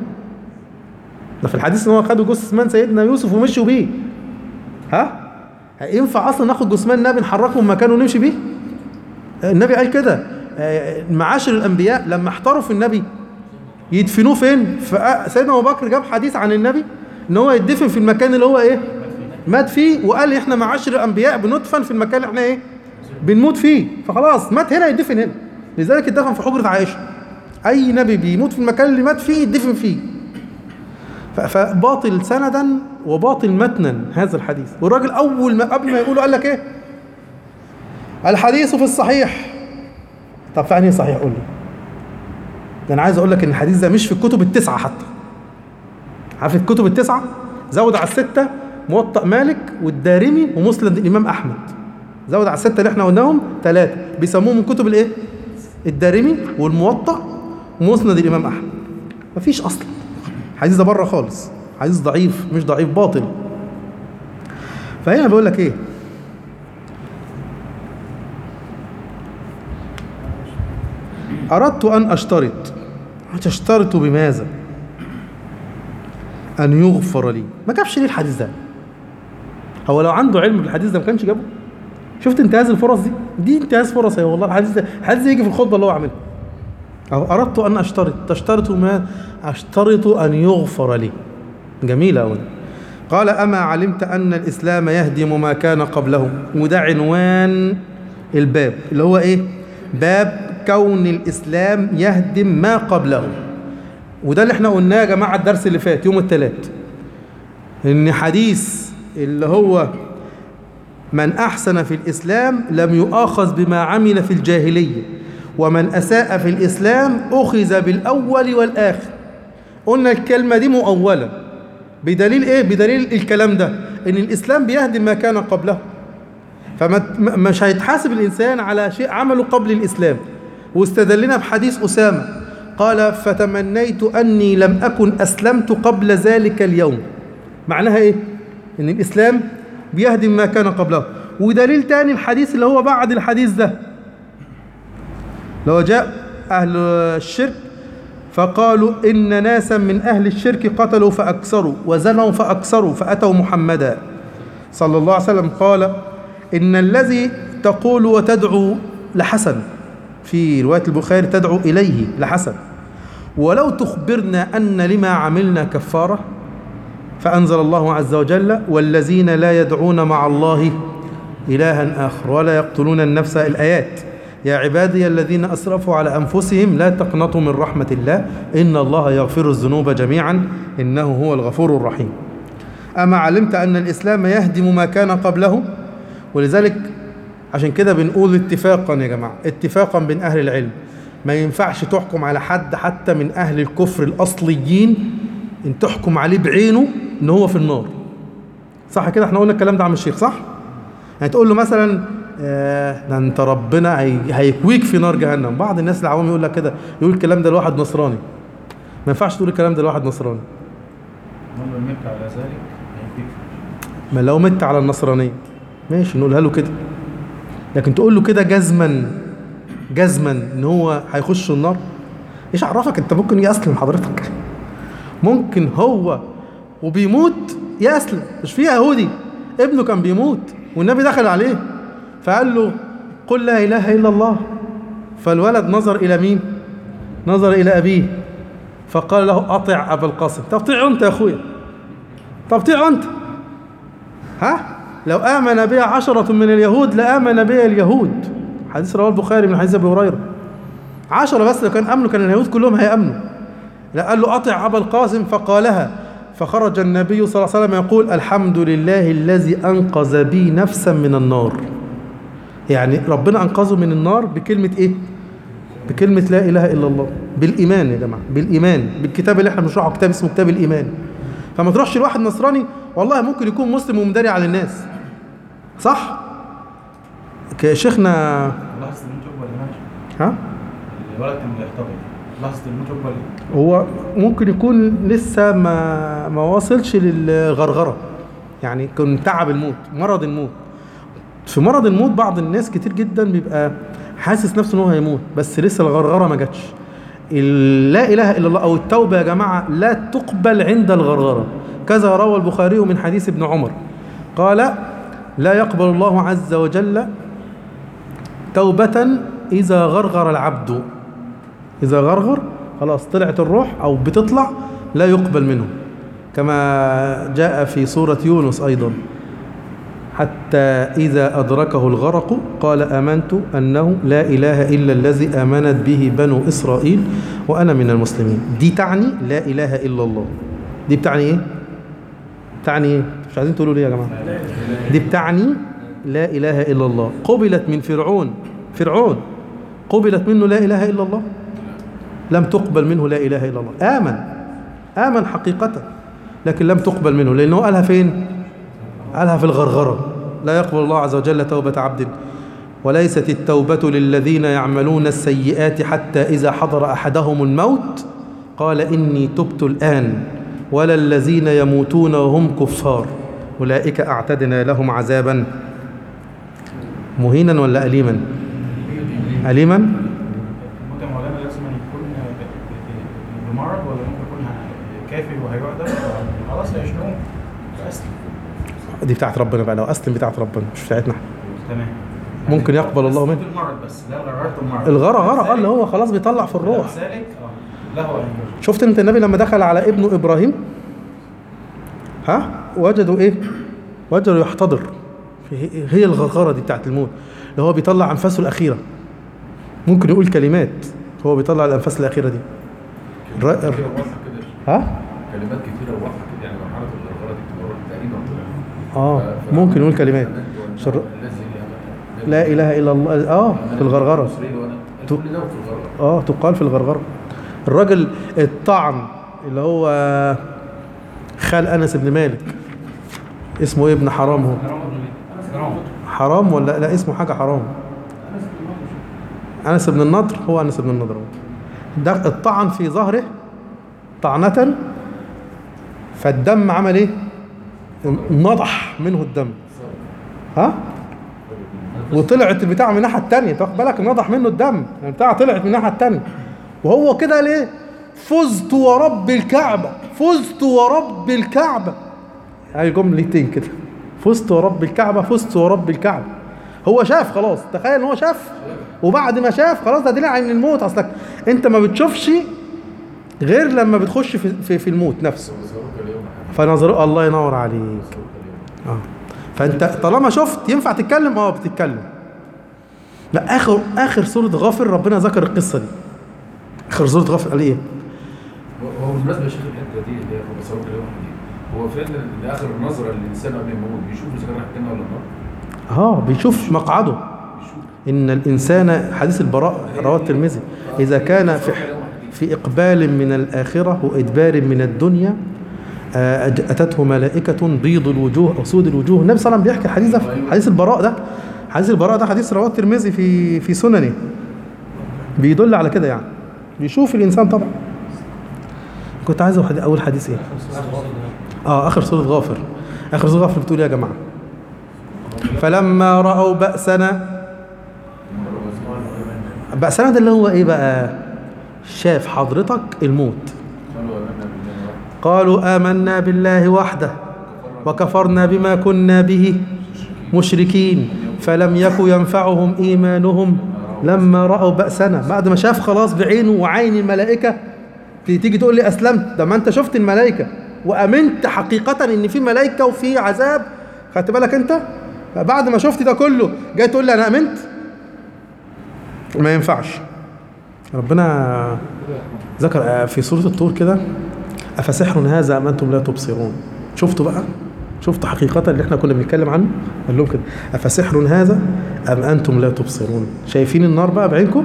ده في الحديث ان هو خدوا جثمان سيدنا يوسف ومشوا بيه ها ينفع اصلا ناخد جثمان نبي نحركه من مكانه ونمشي بيه النبي قال كده آه، معاشر الانبياء لما احتروا في النبي يدفنوه فين فسيدنا ابو بكر جاب حديث عن النبي ان هو يدفن في المكان اللي هو ايه مات فيه وقال احنا معاشر الانبياء بندفن في المكان اللي احنا ايه بنموت فيه فخلاص مات هنا يدفن هنا لذلك اتدفن في حجره عائشه اي نبي بيموت في المكان اللي مات فيه يدفن فيه ف- فباطل سندا وباطل متنا هذا الحديث والراجل اول ما قبل ما يقوله قال لك ايه الحديث في الصحيح طب في انهي صحيح قول لي ده انا عايز اقول لك ان الحديث ده مش في الكتب التسعه حتى عارف الكتب التسعه زود على السته موطأ مالك والدارمي ومسند الامام احمد زود على السته اللي احنا قلناهم ثلاثه بيسموهم من كتب الايه الدارمي والموطأ ومسند الامام احمد مفيش اصلا الحديث ده بره خالص حديث ضعيف مش ضعيف باطل فهنا بيقول لك ايه أردت أن أشترط هتشترط بماذا أن يغفر لي ما جابش ليه الحديث ده هو لو عنده علم بالحديث ده ما كانش جابه شفت انتهاز الفرص دي دي انتهاز فرص يا والله الحديث ده الحديث ده يجي في الخطبة اللي هو عاملها أو أردت أن أشترط تشترط ما أشترط أن يغفر لي جميلة أوي قال أما علمت أن الإسلام يهدم ما كان قبله وده عنوان الباب اللي هو إيه باب كون الإسلام يهدم ما قبله وده اللي احنا قلناه يا جماعة الدرس اللي فات يوم الثلاث إن حديث اللي هو من أحسن في الإسلام لم يؤاخذ بما عمل في الجاهلية ومن أساء في الإسلام أخذ بالأول والآخر قلنا الكلمة دي مؤولة بدليل إيه؟ بدليل الكلام ده إن الإسلام بيهدم ما كان قبله فما م- مش هيتحاسب الإنسان على شيء عمله قبل الإسلام واستدلنا بحديث أسامة قال فتمنيت أني لم أكن أسلمت قبل ذلك اليوم معناها إيه؟ إن الإسلام بيهدم ما كان قبله ودليل تاني الحديث اللي هو بعد الحديث ده لو جاء أهل الشرك فقالوا إن ناسا من أهل الشرك قتلوا فأكثروا وزنوا فأكثروا فأتوا محمدا صلى الله عليه وسلم قال إن الذي تقول وتدعو لحسن في رواية البخاري تدعو إليه لحسن ولو تخبرنا أن لما عملنا كفارة فأنزل الله عز وجل والذين لا يدعون مع الله إلها آخر ولا يقتلون النفس الآيات يا عبادي الذين أسرفوا على أنفسهم لا تقنطوا من رحمة الله إن الله يغفر الذنوب جميعا إنه هو الغفور الرحيم أما علمت أن الإسلام يهدم ما كان قبله ولذلك عشان كده بنقول اتفاقا يا جماعة اتفاقا بين أهل العلم ما ينفعش تحكم على حد حتى من أهل الكفر الأصليين إن تحكم عليه بعينه إن هو في النار صح كده احنا قلنا الكلام ده عم الشيخ صح يعني تقول له مثلا آه، ده انت ربنا هي- هيكويك في نار جهنم بعض الناس العوام يقول لك كده يقول الكلام ده لواحد نصراني ما ينفعش تقول الكلام ده لواحد نصراني من لم يبكى على ذلك هيكفيك ما لو مت على النصرانية ماشي نقولها له كده لكن تقول له كده جزما جزما ان هو هيخش النار ايش عرفك انت ممكن يسلم حضرتك ممكن هو وبيموت يسلم مش في يهودي ابنه كان بيموت والنبي دخل عليه فقال له قل لا اله الا الله فالولد نظر الى مين نظر الى ابيه فقال له اطع ابا القاسم طب طيعه انت يا اخويا طب طيعه انت ها لو آمن بها عشرة من اليهود لآمن بها اليهود حديث رواه البخاري من حديث أبي هريرة عشرة بس لو كان أمنوا كان اليهود كلهم هيأمنوا لا قال له أطع أبا القاسم فقالها فخرج النبي صلى الله عليه وسلم يقول الحمد لله الذي أنقذ بي نفسا من النار يعني ربنا أنقذه من النار بكلمة إيه؟ بكلمة لا إله إلا الله بالإيمان يا جماعة بالإيمان بالكتاب اللي احنا بنشرحه كتاب اسمه كتاب الإيمان فما تروحش لواحد نصراني والله ممكن يكون مسلم ومداري على الناس صح؟ ك- شيخنا لحظة الموت يقبل يا ماشي ها الولد كان بيحتضر لحظة الموت يقبل هو ممكن يكون لسه ما ما واصلش للغرغرة يعني كان تعب الموت مرض الموت في مرض الموت بعض الناس كتير جدا بيبقى حاسس نفسه ان هو هيموت بس لسه الغرغرة ما جاتش ال- لا اله الا الله او التوبة يا جماعة لا تقبل عند الغرغرة كذا روى البخاري من حديث ابن عمر قال لا يقبل الله عز وجل توبة إذا غرغر العبد إذا غرغر خلاص طلعت الروح أو بتطلع لا يقبل منه كما جاء في سورة يونس أيضا حتى إذا أدركه الغرق قال آمنت أنه لا إله إلا الذي آمنت به بنو إسرائيل وأنا من المسلمين دي تعني لا إله إلا الله دي بتعني إيه؟ تعني إيه؟ مش عايزين تقولوا ليه يا جماعة دي بتعني لا إله إلا الله قبلت من فرعون فرعون قبلت منه لا إله إلا الله لم تقبل منه لا إله إلا الله آمن آمن حقيقة لكن لم تقبل منه لأنه قالها فين قالها في الغرغرة لا يقبل الله عز وجل توبة عبد وليست التوبة للذين يعملون السيئات حتى إذا حضر أحدهم الموت قال إني تبت الآن ولا الذين يموتون وهم كفار أولئك أعتدنا لهم عذابا مهينا ولا أليما أليما الموت يا مولانا لازم يكون بمرض ولا ممكن يكون كافر وهيعدم خلاص هيشنوه أسلم دي بتاعت ربنا بقى لو أسلم بتاعت ربنا مش بتاعتنا تمام ممكن يقبل الله منه. بس المرض بس لا غررت المرض الغرغرة اه اللي هو خلاص بيطلع في الروح ذلك اه له أن يرجع شفت انت النبي لما دخل على ابنه ابراهيم ها وجدوا ايه وجدوا يحتضر هي- هي الغرغره دي بتاعت الموت اللي هو بيطلع انفاسه الاخيره ممكن يقول كلمات هو بيطلع الانفاس الاخيره دي الر- كتيرة الر- واضحة كده ها كلمات كتيرة واضحة كده يعني مرحلة الغرغرة دي بتبقى تقريبا اه ف- ف- ممكن يقول كلمات آمنت شر- الذي لا اله الا الله اه في الغرغره مصري وأنا- تو- كل ده في الغرغرة اه تقال في الغرغره الراجل الطعن اللي هو خال انس بن مالك اسمه ايه ابن حرام هو حرام ولا لا اسمه حاجه حرام انس بن النضر هو انس بن النضر هو. ده الطعن في ظهره طعنة فالدم عمل ايه نضح منه الدم ها وطلعت البتاع من الناحيه الثانيه تاخد بالك نضح منه الدم يعني البتاع طلعت من الناحيه الثانيه وهو كده ليه فزت ورب الكعبه فزت ورب الكعبه هاي جملتين كده فزت ورب الكعبه فزت ورب الكعبه هو شاف خلاص تخيل ان هو شاف وبعد ما شاف خلاص ده دليل عن الموت اصلك انت ما بتشوفش غير لما بتخش في في, في الموت نفسه بصوروك اليوم يا فنظر الله ينور عليك بصوروك اليوم اه فانت طالما شفت ينفع تتكلم اه بتتكلم لا اخر اخر سوره غافر ربنا ذكر القصه دي اخر سوره غافر قال ايه هو- هو بالمناسبه يا شيخ الحته دي اللي هي في بصور كلام دي هو فعلا ان اخر النظره للانسان قبل ما يموت بيشوف اذا كان رايح الجنه ولا النار اه بيشوف مقعده ان الانسان حديث البراء رواه الترمذي اذا كان في في اقبال من الاخره وادبار من الدنيا آه، أج- اتته ملائكه بيض الوجوه او سود الوجوه النبي صلى الله عليه وسلم بيحكي الحديث ده حديث البراء ده حديث البراء ده حديث رواه الترمذي في في سننه بيدل على كده يعني بيشوف الانسان طبعا كنت عايز أقول- اول حديث ايه اه اخر سوره غافر اخر سوره غافر بتقول إيه يا جماعه فلما راوا باسنا بأسنا ده اللي هو ايه بقى شاف حضرتك الموت قالوا امنا بالله وحده قالوا آمنا بالله وحده وكفرنا بما كنا به مشركين فلم يكن ينفعهم إيمانهم لما رأوا بأسنا بعد ما شاف خلاص بعينه وعين الملائكة تيجي تقول لي أسلمت ده ما أنت شفت الملائكة وأمنت حقيقة إن في ملائكة وفي عذاب خدت بالك أنت بعد ما شفت ده كله جاي تقول لي أنا أمنت ما ينفعش ربنا ذكر في سورة الطور كده أفسحر هذا أم أنتم لا تبصرون شفتوا بقى شفتوا حقيقة اللي احنا كنا بنتكلم عنه قال لهم كده أفسحر هذا أم أنتم لا تبصرون شايفين النار بقى بعينكم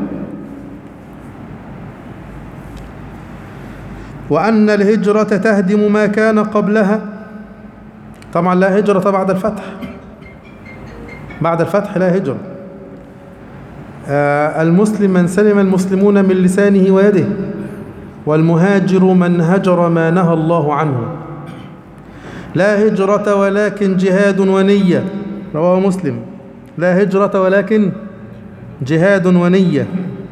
وأن الهجرة تهدم ما كان قبلها طبعا لا هجرة بعد الفتح بعد الفتح لا هجرة آه المسلم من سلم المسلمون من لسانه ويده والمهاجر من هجر ما نهى الله عنه لا هجرة ولكن جهاد ونية رواه مسلم لا هجرة ولكن جهاد ونية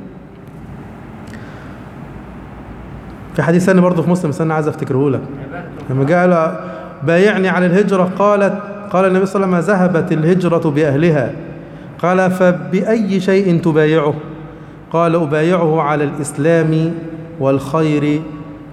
في حديث ثاني برضه في مسلم بس انا عايز افتكره لك لما جاء قال بايعني على الهجرة قالت قال النبي صلى الله عليه وسلم ذهبت الهجرة بأهلها قال فبأي شيء تبايعه قال أبايعه على الإسلام والخير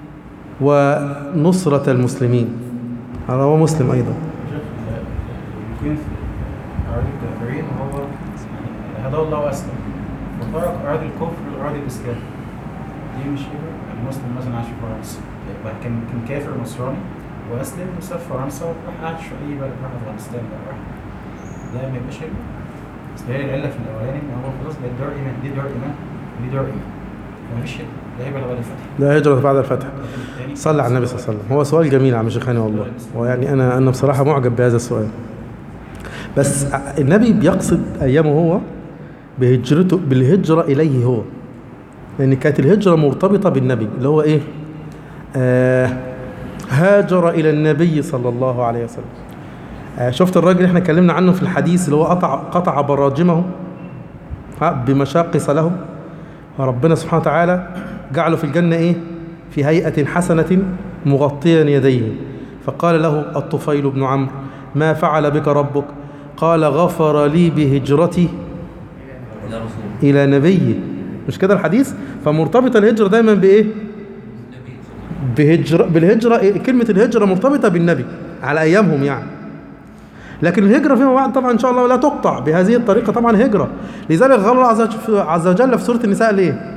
ونصرة المسلمين رواه مسلم أيضا يكون في أراضي الكافرين وهو يعني هداه الله وأسلم وترك أراضي الكفر وأراضي الإسلام دي مش هجرة المسلم مثلا عاش في فرنسا يبقى كان كان كافر نصراني وأسلم وساب فرنسا وراح عاش في أي بلد راح أفغانستان بقى راح ده ما يبقاش هجرة بس هي العلة في الأولاني إن هو خلاص بقت دار إيمان دي دار إيمان ودي دار إيمان فمفيش هجرة لا هجرة بعد الفتح لا هجرة بعد الفتح التاني صلى على النبي صلى الله عليه وسلم هو سؤال جميل يا عم شيخاني والله ويعني أنا أنا بصراحة معجب بهذا السؤال بس النبي بيقصد أيامه هو بهجرته بالهجرة إليه هو لأن كانت الهجرة مرتبطة بالنبي اللي هو إيه آه هاجر إلى النبي صلى الله عليه وسلم آه شفت الراجل اللي احنا اتكلمنا عنه في الحديث اللي هو قطع قطع براجمه ها بمشاقص له فربنا سبحانه وتعالى جعله في الجنة إيه في هيئة حسنة مغطيا يديه فقال له الطفيل بن عمرو ما فعل بك ربك قال غفر لي بهجرتي يا رسول إلى نبيه مش كده الحديث فمرتبطة الهجرة دايما بإيه النبي صلى الله بهجرة بالهجرة إيه؟ كلمة الهجرة مرتبطة بالنبي على أيامهم يعني لكن الهجرة فيما بعد طبعا إن شاء الله لا تقطع بهذه الطريقة طبعا هجرة لذلك قال الله عز وج- عز وجل في سورة النساء ليه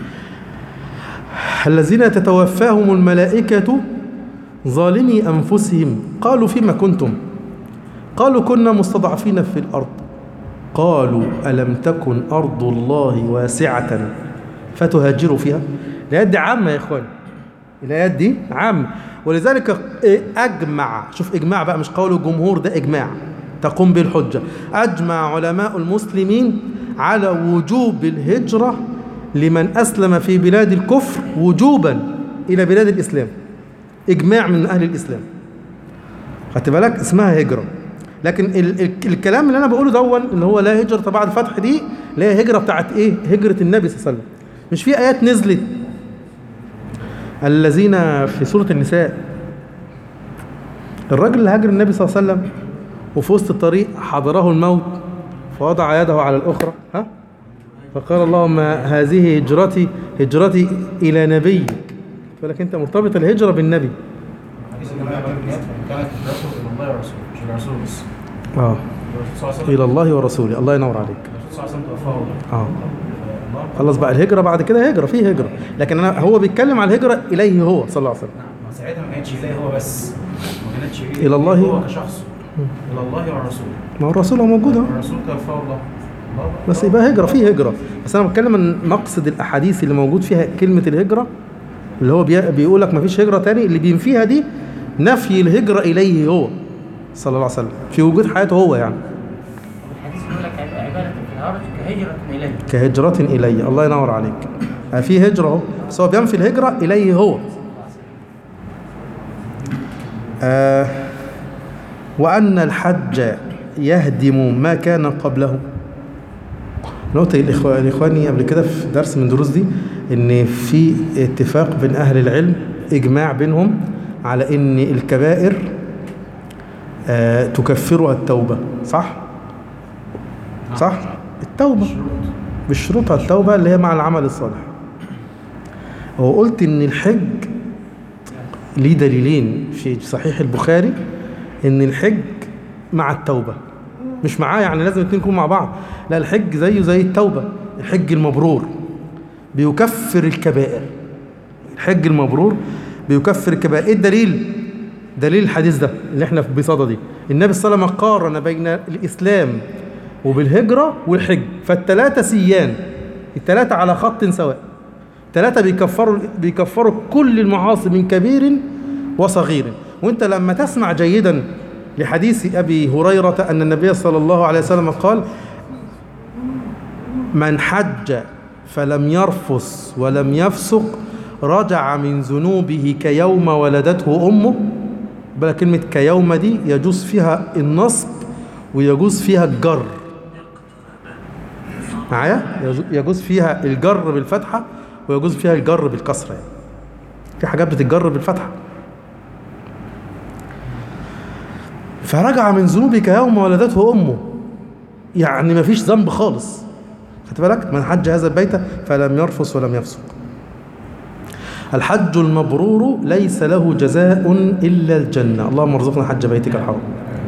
الذين تتوفاهم الملائكة ظالمي أنفسهم قالوا فيما كنتم قالوا كنا مستضعفين في الأرض قالوا ألم تكن أرض الله واسعة فتهاجروا فيها الآيات دي عامة يا إخوان الآيات دي عامة ولذلك أجمع شوف إجماع بقى مش قول الجمهور ده إجماع تقوم به الحجة أجمع علماء المسلمين على وجوب الهجرة لمن أسلم في بلاد الكفر وجوبا إلى بلاد الإسلام إجماع من أهل الإسلام خدت بالك اسمها هجرة لكن ال ال الكلام اللي أنا بقوله دون اللي هو لا هجرة بعد الفتح دي اللي هي هجرة بتاعت إيه هجرة النبي صلى الله عليه وسلم مش في آيات نزلت الذين في سورة النساء الراجل اللي هاجر النبي صلى الله عليه وسلم وفي وسط الطريق حضره الموت فوضع يده على الأخرى ها فقال اللهم هذه هجرتي هجرتي إلى نبيك فلك أنت مرتبط الهجرة بالنبي حديث النبي عليه الصلاة والسلام كانت هجرته إلى الله ورسوله مش الرسول بس آه الرسول صلى الله عليه وسلم إلى الله ورسوله الله ينور عليك الرسول صلى الله عليه وسلم توفاه الله اه الله خلص بقى الهجرة بعد كده هجرة في هجرة لكن أنا هو بيتكلم على الهجرة إليه هو صلى الله عليه وسلم ما ساعتها ما كانتش إليه هو بس ما كانتش إليه إلى الله. هو كشخص إلى الله والرسول ما هو الرسول هو موجود اهو الرسول توفاه الله الله بس يبقى هجرة في هجرة بس أنا بتكلم عن مقصد الأحاديث اللي موجود فيها كلمة الهجرة اللي هو بي- بيقول لك مفيش هجرة تاني اللي بينفيها دي نفي الهجرة إليه هو صلى الله عليه وسلم في وجود حياته هو يعني الحديث بيقول لك عبادة في الهرج كهجرة إليه كهجرة إلي الله ينور عليك آه في هجرة اهو بس هو بينفي الهجرة إليه هو آه وأن الحج يهدم ما كان قبله أنا قلت للإخوة- لإخواني قبل كده في درس من دروس دي إن في اتفاق بين أهل العلم إجماع بينهم على إن الكبائر آه تكفرها التوبة صح؟ صح؟ التوبة بشروطها التوبة اللي هي مع العمل الصالح وقلت ان الحج ليه دليلين في صحيح البخاري ان الحج مع التوبة مش معاه يعني لازم الاتنين يكونوا مع بعض لا الحج زيه زي التوبة الحج المبرور بيكفر الكبائر الحج المبرور بيكفر الكبائر ايه الدليل دليل الحديث ده اللي احنا في بصدى دي النبي صلى الله عليه وسلم قارن بين الاسلام وبالهجرة والحج فالتلاتة سيان التلاتة على خط سواء التلاتة بيكفروا بيكفروا كل المعاصي من كبير وصغير وانت لما تسمع جيدا لحديث أبي هريرة أن النبي صلى الله عليه وسلم قال من حج فلم يرفث ولم يفسق رجع من ذنوبه كيوم ولدته أمه بلا كلمة كيوم دي يجوز فيها النصب ويجوز فيها الجر معايا يجو- يجوز فيها الجر بالفتحة ويجوز فيها الجر بالكسرة يعني. في حاجات بتتجر بالفتحة فرجع من ذنوبك يوم ولدته أمه يعني ما فيش ذنب خالص خدت بالك من حج هذا البيت فلم يرفث ولم يفسق الحج المبرور ليس له جزاء إلا الجنة اللهم ارزقنا حج بيتك الحرام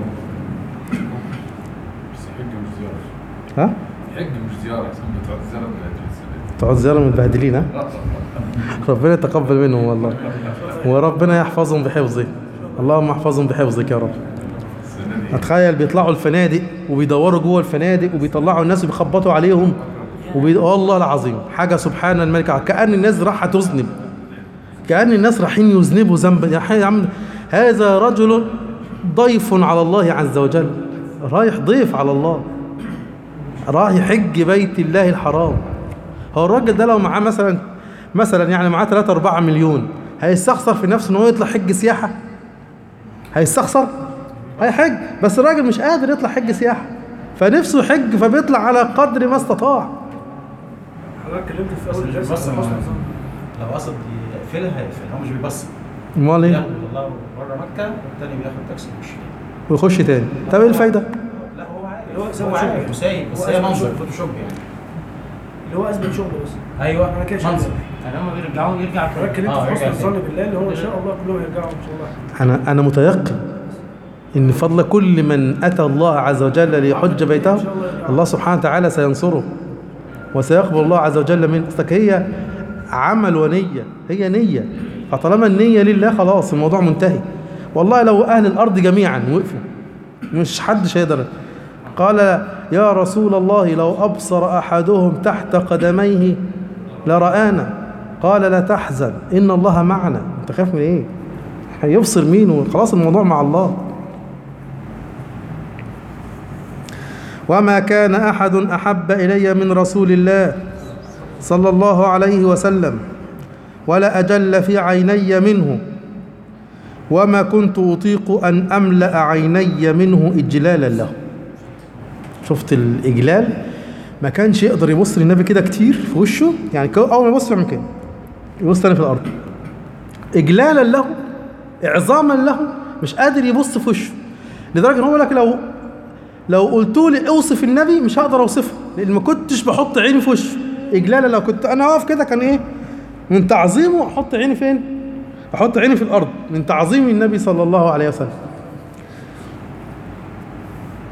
بس حج مش زيارة ها حج مش زيارة عشان بتقعد زيارة من الأجل تقعد زيارة متبهدلين ها ربنا يتقبل منهم والله وربنا يحفظهم بحفظه اللهم احفظهم بحفظك يا رب اتخيل بيطلعوا الفنادق وبيدوروا جوه الفنادق وبيطلعوا الناس وبيخبطوا عليهم وبي... والله العظيم حاجه سبحان الملك كأن الناس رايحه تذنب كأن الناس رايحين يذنبوا ذنبا يا حي- يا عم هذا رجل ضيف على الله عز وجل رايح ضيف على الله رايح يحج بيت الله الحرام هو الراجل ده لو معاه مثلا مثلا يعني معاه 3 4 مليون هيستخسر في نفسه ان هو يطلع حج سياحه هيستخسر هيحج بس الراجل مش قادر يطلع حج سياحه فنفسه يحج فبيطلع على قدر ما استطاع حضرتك اتكلمت في بس اول مش درس بيبص عن حسن معاه. الظن لو قصد يقفلها هيقفلها هو مش بيبص امال ايه ياخد والله بره مكة والتاني بياخد تاكسي ويمشي ويخش تاني طب ايه الفايده لا هو اللي هو عارف سبب هو عارف شغل. وسايب بس هو هي أسباب منظر شغل. فوتوشوب يعني اللي هو اثبت شغله بس ايوه أنا كده شايف. منظر يعني هم بيرجعوا يرجع حضرتك اتكلمت آه، في حسن رجع الظن تاني. بالله اللي هو ان شاء الله كلهم يرجعوا ان شاء الله انا انا متيقن ان فضل كل من اتى الله عز وجل ليحج بيته الله سبحانه وتعالى سينصره وسيقبل الله عز وجل منه اصلك هي عمل ونيه هي نيه فطالما النيه لله خلاص الموضوع منتهي والله لو اهل الارض جميعا وقفوا مش حدش هيقدر قال يا رسول الله لو ابصر احدهم تحت قدميه لرآنا قال لا تحزن ان الله معنا انت خايف من ايه هيبصر مين وخلاص الموضوع مع الله وما كان أحد أحب إلي من رسول الله صلى الله عليه وسلم ولا أجل في عيني منه وما كنت أطيق أن أملأ عيني منه إجلالا له شفت الإجلال ما كانش يقدر يبص للنبي كده كتير في وشه يعني كو- أول ما يبص يعمل كده يبص تاني في الأرض إجلالا له إعظاما له مش قادر يبص في وشه لدرجة إن هو يقول لك لو لو قلت لي اوصف النبي مش هقدر اوصفه لان ما كنتش بحط عيني في وشه اجلالا لو كنت انا واقف كده كان ايه من تعظيمه احط عيني فين احط عيني في الارض من تعظيم النبي صلى الله عليه وسلم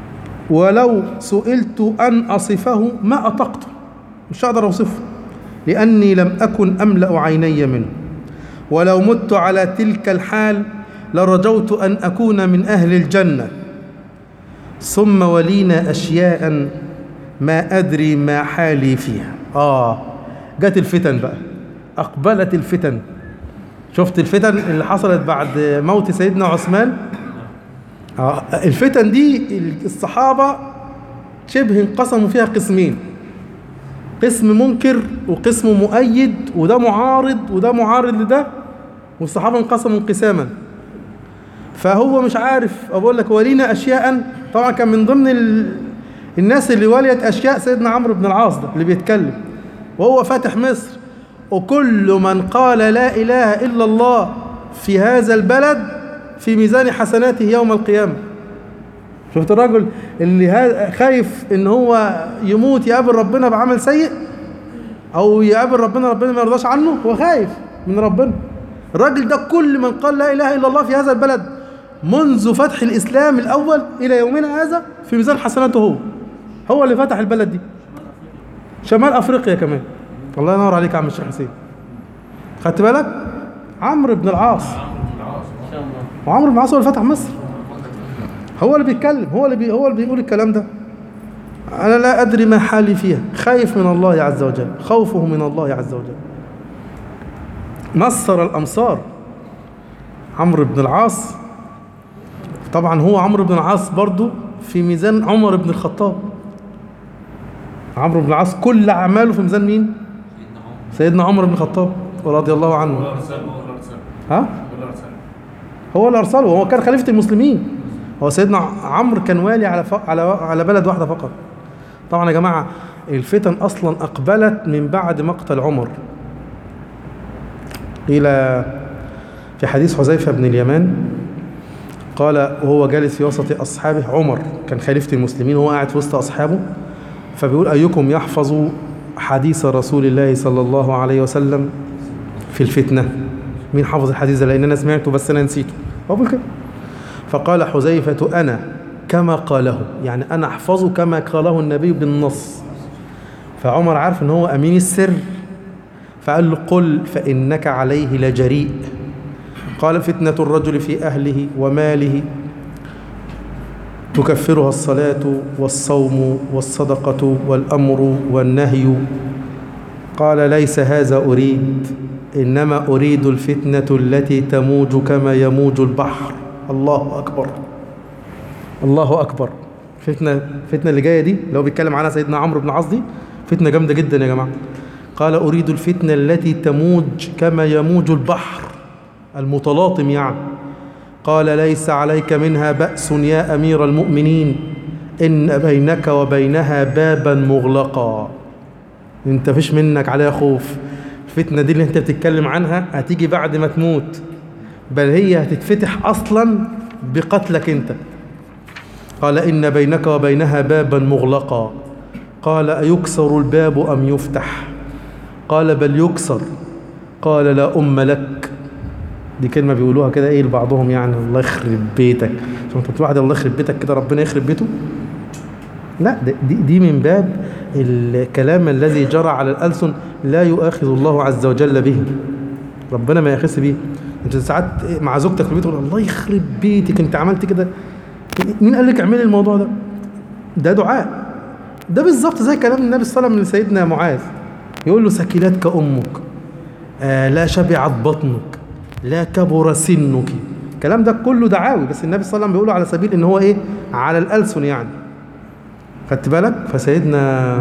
ولو سئلت أن أصفه ما أطقته مش هقدر أوصفه لأني لم أكن أملأ عيني منه ولو مت على تلك الحال لرجوت أن أكون من أهل الجنة ثم ولينا أشياء ما أدري ما حالي فيها آه جت الفتن بقى أقبلت الفتن شفت الفتن اللي حصلت بعد موت سيدنا عثمان آه الفتن دي الصحابة شبه انقسموا فيها قسمين قسم منكر وقسم مؤيد وده معارض وده معارض لده والصحابة انقسموا انقساما فهو مش عارف أقول لك ولينا أشياء طبعا كان من ضمن ال... الناس اللي وليت أشياء سيدنا عمرو بن العاص ده اللي بيتكلم وهو فاتح مصر وكل من قال لا إله إلا الله في هذا البلد في ميزان حسناته يوم القيامة شفت الرجل اللي ها- خايف ان هو يموت يقابل ربنا بعمل سيء او يقابل ربنا ربنا ما يرضاش عنه هو خايف من ربنا الراجل ده كل من قال لا اله الا الله في هذا البلد منذ فتح الاسلام الاول الى يومنا هذا في ميزان حسناته هو هو اللي فتح البلد دي شمال افريقيا كمان الله ينور عليك يا عم الشيخ حسين خدت بالك عمرو بن العاص ان شاء الله وعمرو بن العاص هو اللي فتح مصر هو اللي بيتكلم هو اللي بي هو اللي بيقول الكلام ده انا لا ادري ما حالي فيها خايف من الله عز وجل خوفه من الله عز وجل نصر الامصار عمرو بن العاص طبعا هو عمرو بن العاص برضو في ميزان عمر بن الخطاب عمرو بن العاص كل اعماله في ميزان مين سيدنا عمر بن الخطاب رضي الله عنه ولا ارسله ولا ارسله ها ولا ارسله هو اللي ارسله هو كان خليفه المسلمين هو سيدنا عمرو كان والي على ف... على على بلد واحده فقط طبعا يا جماعه الفتن اصلا اقبلت من بعد مقتل عمر الى في حديث حذيفه بن اليمان قال وهو جالس في وسط اصحابه عمر كان خليفه المسلمين وهو قاعد في وسط اصحابه فبيقول ايكم يحفظ حديث رسول الله صلى الله عليه وسلم في الفتنه مين حافظ الحديث ده لان انا سمعته بس انا نسيته هو بيقول كده فقال حذيفة أنا كما قاله يعني أنا أحفظه كما قاله النبي بالنص فعمر عارف أن هو أمين السر فقال له قل فإنك عليه لجريء قال فتنة الرجل في أهله وماله تكفرها الصلاة والصوم والصدقة والأمر والنهي قال ليس هذا أريد إنما أريد الفتنة التي تموج كما يموج البحر الله أكبر الله أكبر فتنة فتنة اللي جاية دي اللي هو بيتكلم عنها سيدنا عمرو بن العاص دي فتنة جامدة جدا يا جماعة قال أريد الفتنة التي تموج كما يموج البحر المتلاطم يعني قال ليس عليك منها بأس يا أمير المؤمنين إن بينك وبينها بابا مغلقا انت فيش منك عليها خوف الفتنة دي اللي انت بتتكلم عنها هتيجي بعد ما تموت بل هي هتتفتح اصلا بقتلك انت قال ان بينك وبينها بابا مغلقا قال ايكسر الباب ام يفتح قال بل يكسر قال لا ام لك دي كلمه بيقولوها كده ايه لبعضهم يعني الله يخرب بيتك شوف انت بتقول واحد الله يخرب بيتك كده ربنا يخرب بيته لا ده- دي, دي من باب الكلام الذي جرى على الألسن لا يؤاخذ الله عز وجل به ربنا ما يأخذ به انت ساعات مع زوجتك في البيت تقول الله يخرب بيتك انت عملت كده مين قال لك اعملي الموضوع ده ده دعاء ده بالظبط زي كلام النبي صلى الله عليه وسلم لسيدنا معاذ يقول له سكلتك امك آه لا شبعت بطنك لا كبر سنك الكلام ده كله دعاوي بس النبي صلى الله عليه وسلم بيقوله على سبيل ان هو ايه على الألسن يعني خدت بالك فسيدنا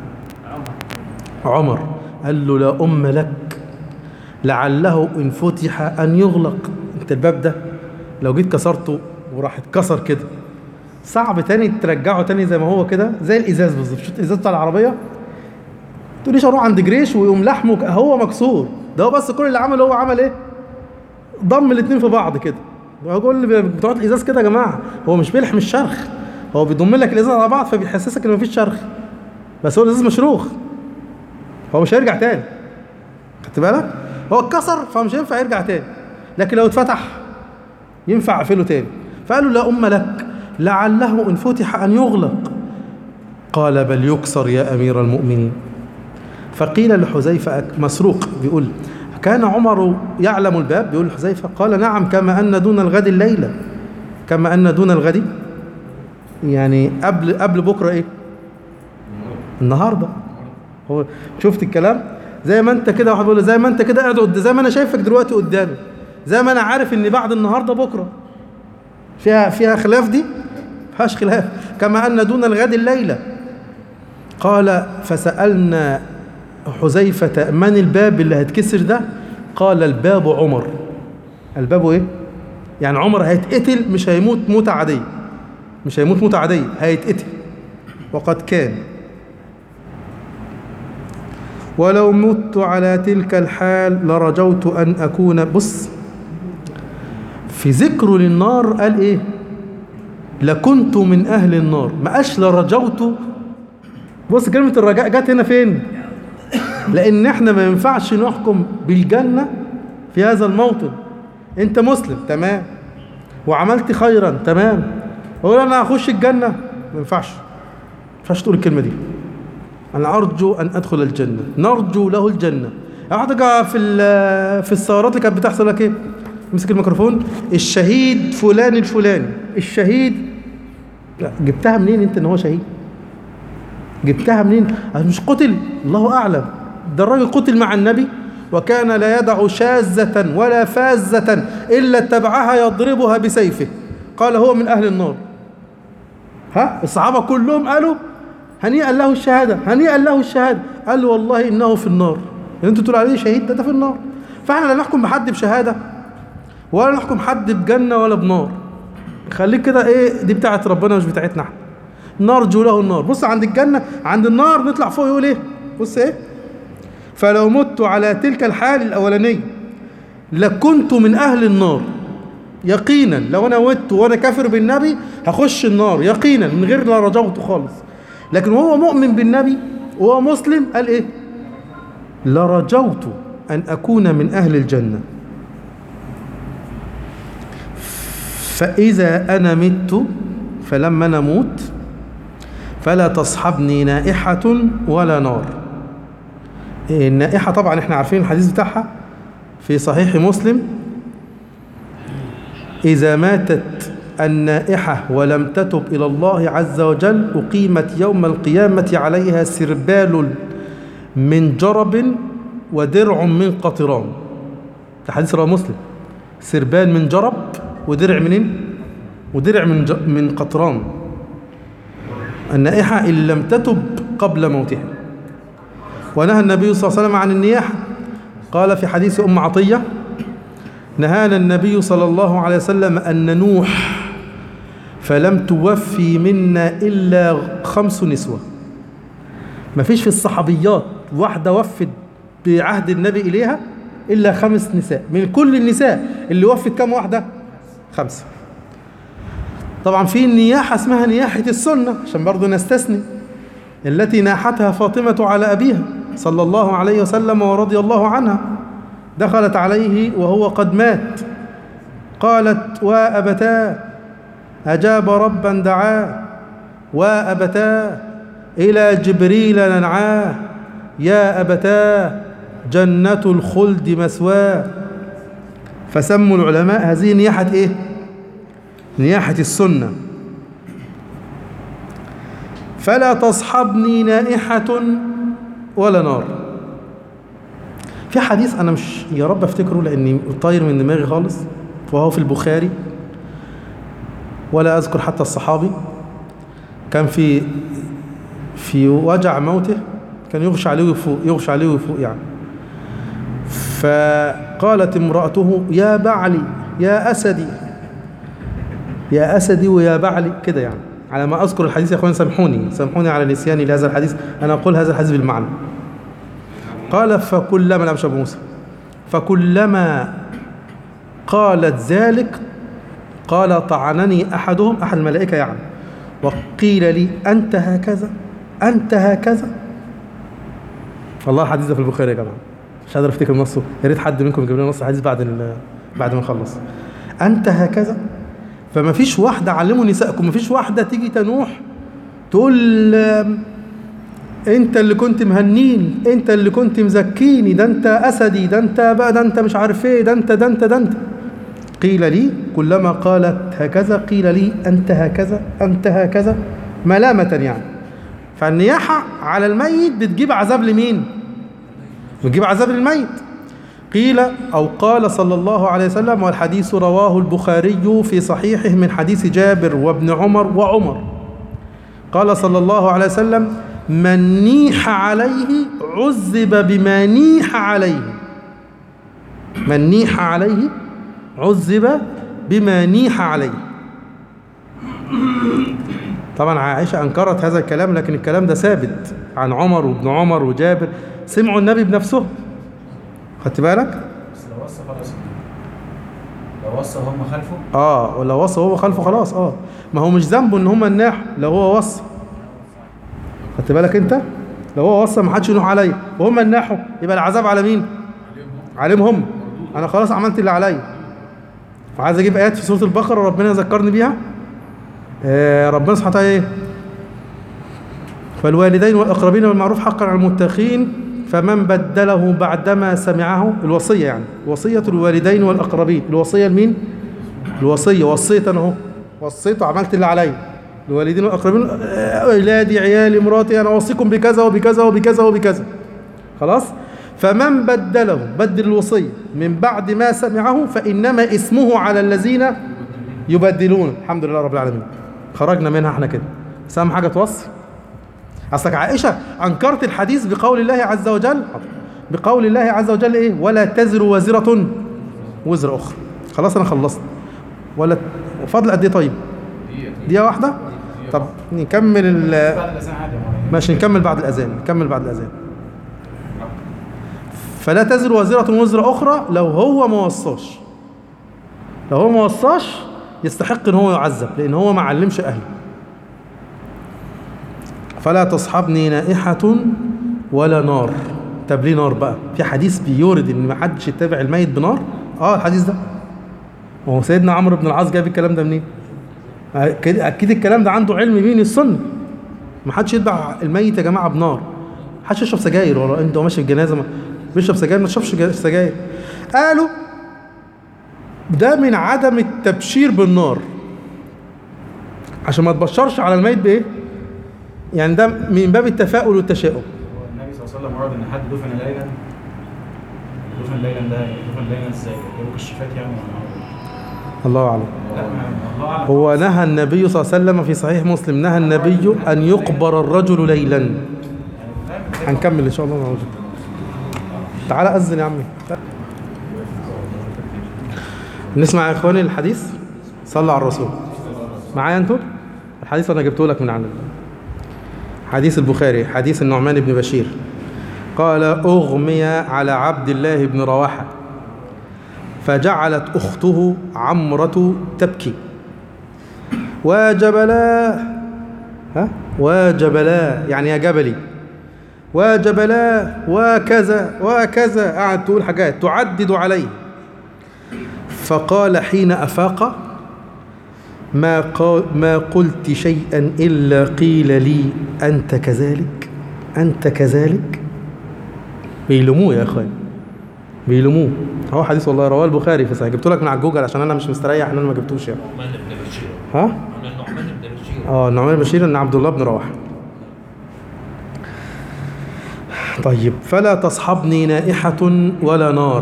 عمر قال له لا أم لك لعله إن فتح أن يغلق أنت الباب ده لو جيت كسرته وراح اتكسر كده صعب تاني ترجعه تاني زي ما هو كده زي الإزاز بالظبط شفت الإزاز بتاع العربية تقوليش أروح عند جريش ويقوم لحمه ك- هو مكسور ده هو بس كل اللي عمله هو عمل إيه ضم الاتنين في بعض كده بقول اللي بتوع الإزاز كده يا جماعة هو مش بيلحم الشرخ هو بيضم لك الإزاز على بعض فبيحسسك إن مفيش شرخ بس هو الإزاز مشروخ هو مش هيرجع تاني خدت بالك هو اتكسر فمش هينفع يرجع تاني لكن لو اتفتح ينفع اقفله تاني فقالوا لا ام لك لعله إن فتح أن يغلق قال بل يكسر يا أمير المؤمنين فقيل لحذيفة مسروق بيقول كان عمر يعلم الباب بيقول لحذيفة قال نعم كما أن دون الغد الليلة كما أن دون الغد يعني قبل قبل بكرة إيه النهاردة هو شفت الكلام زي ما انت كده واحد بيقول لي زي ما انت كده قاعد قد- زي ما انا شايفك دلوقتي قدامي زي ما انا عارف ان بعد النهارده بكره فيها فيها خلاف دي فيهاش خلاف كما ان دون الغد الليله قال فسالنا حذيفه من الباب اللي هيتكسر ده قال الباب عمر الباب ايه يعني عمر هيتقتل مش هيموت موتة عادية مش هيموت موتة عادية هيتقتل وقد كان ولو مت على تلك الحال لرجوت أن أكون بص في ذكره للنار قال إيه لكنت من أهل النار ما قالش لرجوت بص كلمة الرجاء جت هنا فين لأن احنا ما ينفعش نحكم بالجنة في هذا الموطن انت مسلم تمام وعملت خيرا تمام اقول انا هخش الجنة ما ينفعش ما ينفعش تقول الكلمة دي أنا أرجو أن أدخل الجنة نرجو له الجنة واحد جا في ال- في الثورات اللي كانت بتحصل لك إيه امسك الميكروفون الشهيد فلان الفلاني الشهيد لا جبتها منين أنت إن هو شهيد جبتها منين أنا مش قتل الله أعلم ده الراجل قتل مع النبي وكان لا يدع شاذة ولا فازة إلا اتبعها يضربها بسيفه قال هو من أهل النار ها الصحابة كلهم قالوا هنيئا له الشهادة هنيئا له الشهادة قال والله إنه في النار اللي انتوا تقولوا عليه شهيد ده, ده في النار فاحنا لا نحكم بحد بشهادة ولا نحكم حد بجنة ولا بنار خليك كده ايه دي بتاعت ربنا مش بتاعتنا احنا نرجو له النار بص عند الجنة عند النار نطلع فوق يقول ايه بص ايه فلو مت على تلك الحال الأولانية لكنت من أهل النار يقينا لو انا مت وانا كافر بالنبي هخش النار يقينا من غير لا رجوت خالص لكن وهو مؤمن بالنبي وهو مسلم قال ايه لرجوت ان اكون من اهل الجنه فاذا انا مت فلما انا اموت فلا تصحبني نائحه ولا نار إيه النائحه طبعا احنا عارفين الحديث بتاعها في صحيح مسلم إذا ماتت النائحة ولم تتب إلى الله عز وجل أقيمت يوم القيامة عليها سربال من جرب ودرع من قطران ده حديث رواه مسلم سربال من جرب ودرع منين؟ ودرع من ج... من قطران النائحة إن لم تتب قبل موتها ونهى النبي صلى الله عليه وسلم عن النياحة قال في حديث أم عطية نهانا النبي صلى الله عليه وسلم أن ننوح فلم توفي منا إلا خمس نسوة ما فيش في الصحابيات واحدة وفت بعهد النبي إليها إلا خمس نساء من كل النساء اللي وفت كم واحدة خمسة طبعا في نياحة اسمها نياحة السنة عشان برضو نستثني التي ناحتها فاطمة على أبيها صلى الله عليه وسلم ورضي الله عنها دخلت عليه وهو قد مات قالت وأبتاه أجاب ربا دعاه وأبتاه إلى جبريل ننعاه يا أبتاه جنة الخلد مسواه فسموا العلماء هذه نياحة إيه؟ نياحة السنة فلا تصحبني نائحة ولا نار في حديث انا مش يا رب افتكره لاني طاير من دماغي خالص وهو في البخاري ولا اذكر حتى الصحابي كان في في وجع موته كان يغشى عليه ويفوق يغشى عليه ويفوق يعني فقالت امرأته يا بعلي يا أسدي يا أسدي ويا بعلي كده يعني على ما أذكر الحديث يا أخوان سامحوني سامحوني على نسياني لهذا الحديث أنا أقول هذا الحديث بالمعنى قال فكلما لا مش ابو موسى فكلما قالت ذلك قال طعنني احدهم احد الملائكه يعني وقيل لي انت هكذا انت هكذا والله الحديث ده في البخاري يا جماعه مش قادر افتكر نصه يا ريت حد منكم يجيب لنا نص الحديث بعد ال- بعد ما نخلص انت هكذا فما فيش واحدة علموا نسائكم ما فيش واحدة تيجي تنوح تقول آم، انت اللي كنت مهنيني انت اللي كنت مزكيني ده انت اسدي ده انت بقى ده انت مش عارف ايه ده انت ده انت ده انت قيل لي كلما قالت هكذا قيل لي انت هكذا انت هكذا ملامة يعني فالنياحة على الميت بتجيب عذاب لمين بتجيب عذاب للميت قيل أو قال صلى الله عليه وسلم والحديث رواه البخاري في صحيحه من حديث جابر وابن عمر وعمر قال صلى الله عليه وسلم من نيح عليه عذب بما نيح عليه من نيح عليه عذب بما نيح عليه طبعا عائشة أنكرت هذا الكلام لكن الكلام ده ثابت عن عمر وابن عمر وجابر سمعوا النبي بنفسه خدت بالك؟ بس لو وصى خلاص لو وصى هم خلفه اه ولا وصى هو خلفه خلاص اه ما هو مش ذنبه ان هم الناح لو هو وصى خدت بالك انت لو هو وصى ما حدش ينوح عليا وهم الناحوا يبقى العذاب على مين عليهم هم انا خلاص عملت اللي عليا وعايز اجيب ايات في سوره البقره ربنا يذكرني بيها آه ربنا سبحانه وتعالى ايه فالوالدين والاقربين بالمعروف حقا على المتقين فمن بدله بعدما سمعه الوصيه يعني وصيه الوالدين والاقربين الوصيه لمين الوصيه وصيت انا اهو وصيت وعملت اللي عليا الوالدين والاقربين آه، اولادي عيالي مراتي انا اوصيكم بكذا وبكذا وبكذا وبكذا خلاص فمن بدله بدل الوصيه من بعد ما سمعه فانما اسمه على الذين يبدلون الحمد لله رب العالمين خرجنا منها احنا كده بس اهم حاجه توصي اصلك عائشه انكرت الحديث بقول الله عز وجل بقول الله عز وجل ايه ولا تزر وازره وزر اخرى خلاص انا خلصت ولا فضل قد ايه طيب دقيقه واحده طب نكمل ال بعد الاذان عادي يا مولانا. ماشي نكمل بعد الأذان نكمل بعد الأذان فلا تزر وازرة وزر أخرى لو هو ما وصاش لو هو ما وصاش يستحق ان هو يعذب لان هو ما علمش اهله فلا تصحبني نائحة ولا نار طب ليه نار بقى في حديث بيورد ان ما حدش يتبع الميت بنار اه الحديث ده وهو سيدنا عمرو بن العاص جاب الكلام ده منين اكيد اكيد الكلام ده عنده علم بين السنه ما حدش يتبع الميت يا جماعه بنار ما حدش يشرب سجاير ولا انت ماشي في الجنازه ما بيشرب سجاير ما تشربش جا- سجاير قالوا ده من عدم التبشير بالنار عشان ما تبشرش على الميت بايه يعني ده من باب التفاؤل والتشاؤم هو النبي صلى الله عليه وسلم ورد ان حد دفن ليلا دفن ليلا ده دفن ليلا ازاي؟ جابوا كشافات يعني ولا الله اعلم لا ما- الله اعلم هو نهى النبي صلى الله عليه وسلم في صحيح مسلم نهى النبي ان يقبر الرجل ليلا هنكمل ان شاء الله موجود تعالى اذن يا عمي نسمع يا اخواني الحديث صلى على الرسول معايا انتوا الحديث انا جبته لك من عند حديث البخاري حديث النعمان بن بشير قال اغمي على عبد الله بن رواحه فجعلت اخته عمره تبكي وجبلا ها وجبلا يعني يا جبلي وجبلا وكذا وكذا قعد تقول حاجات تعدد عليه فقال حين أفاق ما قال ما قلت شيئا إلا قيل لي أنت كذلك أنت كذلك بيلوموه يا أخوان بيلوموه هو حديث والله رواه البخاري في صحيح جبت لك من على جوجل عشان انا مش مستريح ان انا ما جبتوش يعني النعمان بن بشير ها عن النعمان بن بشير اه النعمان بن بشير ان عبد الله بن رواحه طيب فلا تصحبني نائحة ولا نار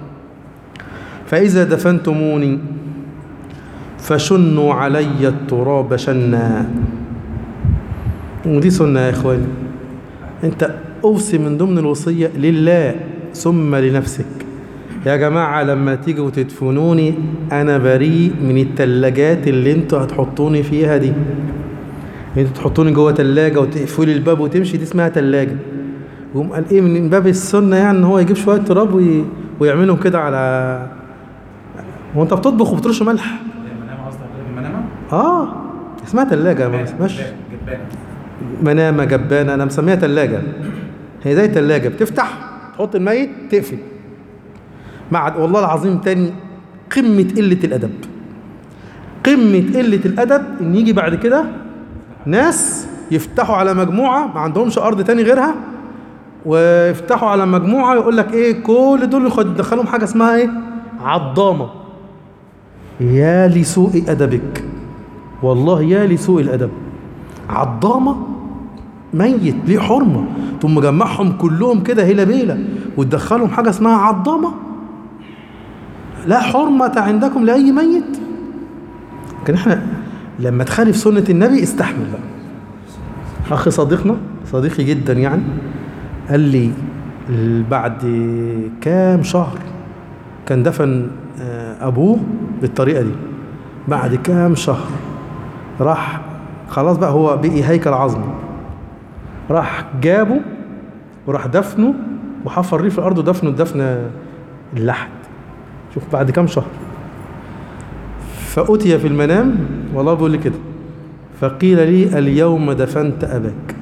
فإذا دفنتموني فشنوا علي التراب شنا ودي سنة يا إخواني أنت أوصي من ضمن الوصية لله ثم لنفسك يا جماعة لما تيجوا تدفنوني أنا بريء من التلاجات اللي انتوا هتحطوني فيها دي انتوا تحطوني جوه تلاجة وتقفلي الباب وتمشي دي اسمها تلاجة يقوم قال ايه من باب السنة يعني ان هو يجيب شوية تراب وي... ويعملهم كده على هو انت بتطبخ وبترش ملح المنامه قصدك المنامه؟ اه اسمها تلاجة ما اسمهاش جبانه منامة جبانة أنا مسميها تلاجة هي زي تلاجة بتفتح تحط الميت تقفل مع والله العظيم تاني قمة قلة الأدب قمة قلة الأدب إن يجي بعد كده ناس يفتحوا على مجموعة ما عندهمش أرض تاني غيرها ويفتحوا على مجموعة يقول لك إيه كل دول يخد- يدخلهم حاجة اسمها إيه عضامة يا لسوء أدبك والله يا لسوء الأدب عضامة ميت ليه حرمة تقوم مجمعهم كلهم كده هيلا بيلا وتدخلهم حاجة اسمها عضامة لا حرمة عندكم لأي ميت لكن احنا لما تخالف سنة النبي استحمل بقى أخي صديقنا صديقي جدا يعني قال لي بعد كام شهر كان دفن آه، أبوه بالطريقة دي بعد كام شهر راح خلاص بقى هو بقي هيكل عظمي راح جابه وراح دفنه وحفر ريه في الأرض ودفنه دفن اللحد شوف بعد كام شهر فأتي في المنام والله بيقول لي كده فقيل لي اليوم دفنت أباك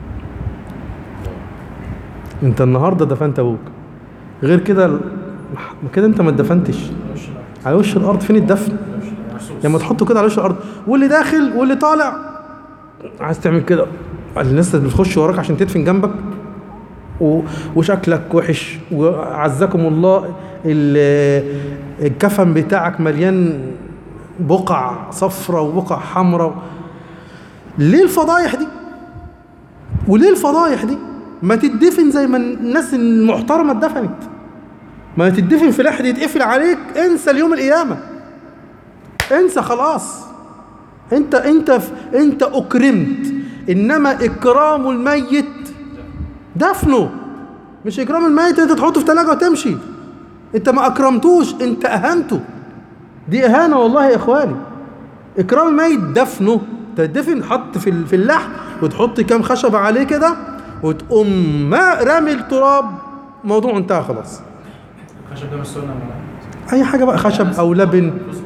انت النهارده دفنت ابوك غير كده ال- كده انت ما اتدفنتش على وش الارض فين الدفن لما تحطه كده على وش الارض واللي داخل واللي طالع عايز تعمل كده الناس اللي بتخش وراك عشان تدفن جنبك و- وشكلك وحش وعزكم الله ال- الكفن بتاعك مليان بقع صفرة وبقع حمراء ليه الفضايح دي وليه الفضايح دي ما تدفن زي ما الناس المحترمة اتدفنت ما تدفن في لحد يتقفل عليك انسى اليوم القيامة انسى خلاص انت انت انت اكرمت انما اكرام الميت دفنه مش اكرام الميت انت تحطه في ثلاجه وتمشي انت ما اكرمتوش انت اهنته دي اهانه والله يا اخواني اكرام الميت دفنه تدفن حط في ال- في اللحم وتحط كام خشبه عليه كده وتقوم ما رامي التراب موضوع انتهى خلاص الخشب ده مش سنه ولا لا؟ اي حاجه بقى خشب او لبن فسق.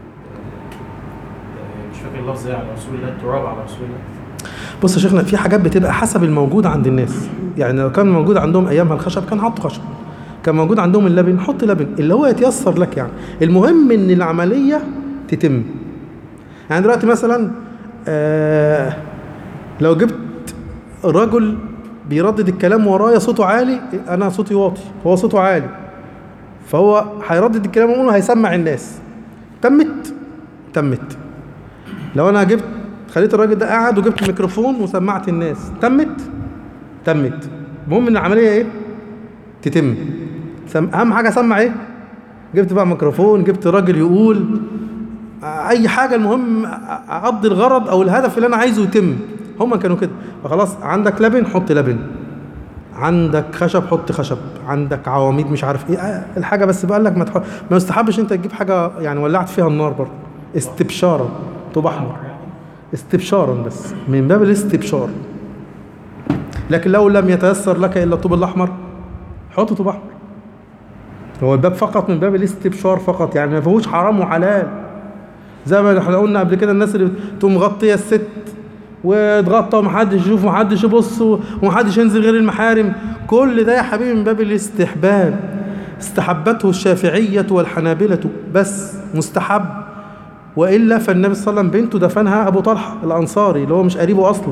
آه، مش فاكر اللفظ ايه على رسول الله التراب على رسول الله بص يا شيخنا في حاجات بتبقى حسب الموجود عند الناس يعني لو كان موجود عندهم ايامها الخشب كان حطوا خشب كان موجود عندهم اللبن حط لبن اللي هو يتيسر لك يعني المهم ان العمليه تتم يعني دلوقتي مثلا آه لو جبت رجل بيردد الكلام ورايا صوته عالي انا صوتي واطي هو صوته عالي فهو هيردد الكلام ويقوله هيسمع الناس تمت تمت لو انا جبت خليت الراجل ده قاعد وجبت ميكروفون وسمعت الناس تمت تمت المهم ان العمليه ايه تتم سم... اهم حاجه اسمع ايه جبت بقى ميكروفون جبت راجل يقول آه، اي حاجه المهم أ- اقضي الغرض او الهدف اللي انا عايزه يتم هما كانوا كده فخلاص عندك لبن حط لبن عندك خشب حط خشب عندك عواميد مش عارف ايه آه، الحاجه بس بقى لك ما تح... ما يستحبش انت تجيب حاجه يعني ولعت فيها النار برضه استبشارا طوب احمر استبشارا بس من باب الاستبشار لكن لو لم يتيسر لك الا الطوب الاحمر حط طوب احمر هو الباب فقط من باب الاستبشار فقط يعني ما فيهوش حرام وحلال زي ما احنا قلنا قبل كده الناس اللي تقوم مغطيه الست وتغطى ومحدش يشوف ومحدش يبص ومحدش ينزل غير المحارم كل ده يا حبيبي من باب الاستحباب استحبته الشافعية والحنابلة بس مستحب وإلا فالنبي صلى الله عليه وسلم بنته دفنها أبو طلحة الأنصاري اللي هو مش قريبه أصلا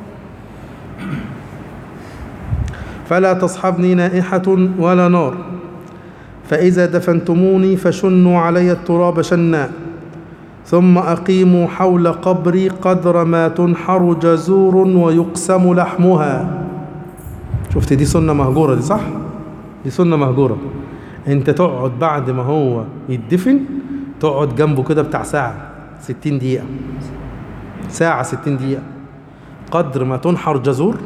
فلا تصحبني نائحة ولا نار فإذا دفنتموني فشنوا علي التراب شنا ثم أقيموا حول قبري قدر ما تنحر جزور ويقسم لحمها شفت دي سنة مهجورة دي صح؟ دي سنة مهجورة انت تقعد بعد ما هو يدفن تقعد جنبه كده بتاع ساعة ستين دقيقة ساعة ستين دقيقة قدر ما تنحر جزور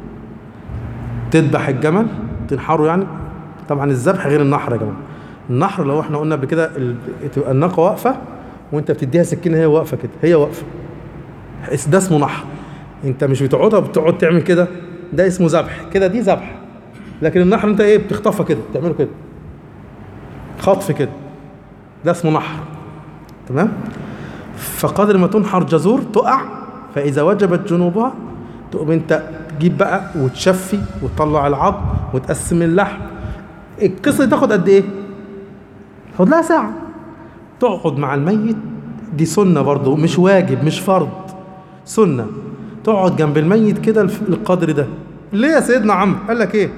تذبح الجمل تنحره يعني طبعا الذبح غير النحر يا جماعة النحر لو احنا قلنا قبل كده ال- تبقى الناقة واقفة وانت بتديها سكينة هي واقفة كده هي واقفة ده اسمه نحر انت مش بتقعدها بتقعد تعمل كده ده اسمه ذبح كده دي ذبح لكن النحر انت ايه بتخطفها كده تعمله كده خطف كده ده اسمه نحر تمام فقدر ما تنحر جزور تقع فاذا وجبت جنوبها تقوم انت تجيب بقى وتشفي وتطلع العظم وتقسم اللحم القصه دي تاخد قد ايه تاخد لها ساعه تقعد مع الميت دي سنة برضو مش واجب مش فرض سنة تقعد جنب الميت كده الف- القدر ده ليه يا سيدنا عمرو قال لك ايه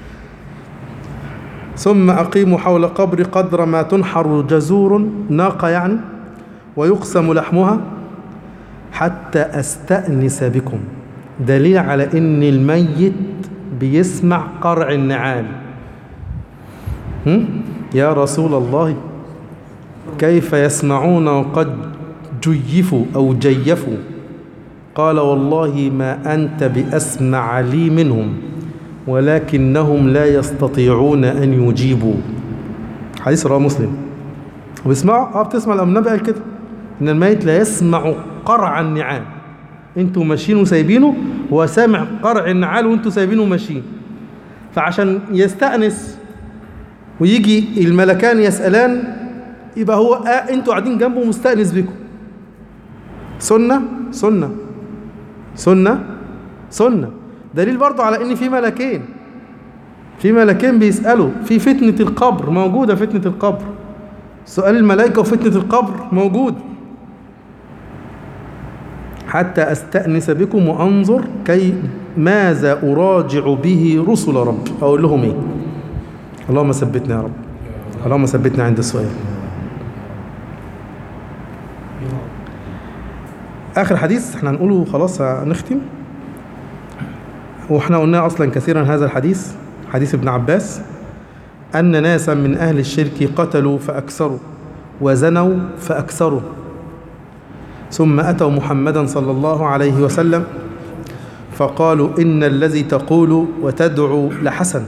ثم أقيموا حول قبر قدر ما تنحر جزور ناقة يعني ويقسم لحمها حتى أستأنس بكم دليل على إن الميت بيسمع قرع النعال هم؟ يا رسول الله كيف يسمعون وقد جيفوا أو جيفوا قال والله ما أنت بأسمع لي منهم ولكنهم لا يستطيعون أن يجيبوا حديث رواه مسلم وبيسمعوا اه بتسمع لما النبي قال كده ان الميت لا يسمع قرع النعال انتوا ماشيين وسايبينه هو سامع قرع النعال وانتوا سايبينه ماشيين فعشان يستأنس ويجي الملكان يسألان يبقى هو آه انتوا قاعدين جنبه مستأنس بكم سنة سنة سنة سنة دليل برضه على ان في ملكين في ملكين بيسألوا في فتنة القبر موجودة فتنة القبر سؤال الملائكة وفتنة القبر موجود حتى أستأنس بكم وأنظر كي ماذا أراجع به رسل ربي أقول لهم إيه اللهم ثبتنا يا رب اللهم ثبتنا عند السؤال آخر حديث احنا هنقوله خلاص هنختم واحنا قلنا أصلا كثيرا هذا الحديث حديث ابن عباس أن ناسا من أهل الشرك قتلوا فأكثروا وزنوا فأكثروا ثم أتوا محمدا صلى الله عليه وسلم فقالوا إن الذي تقول وتدعو لحسن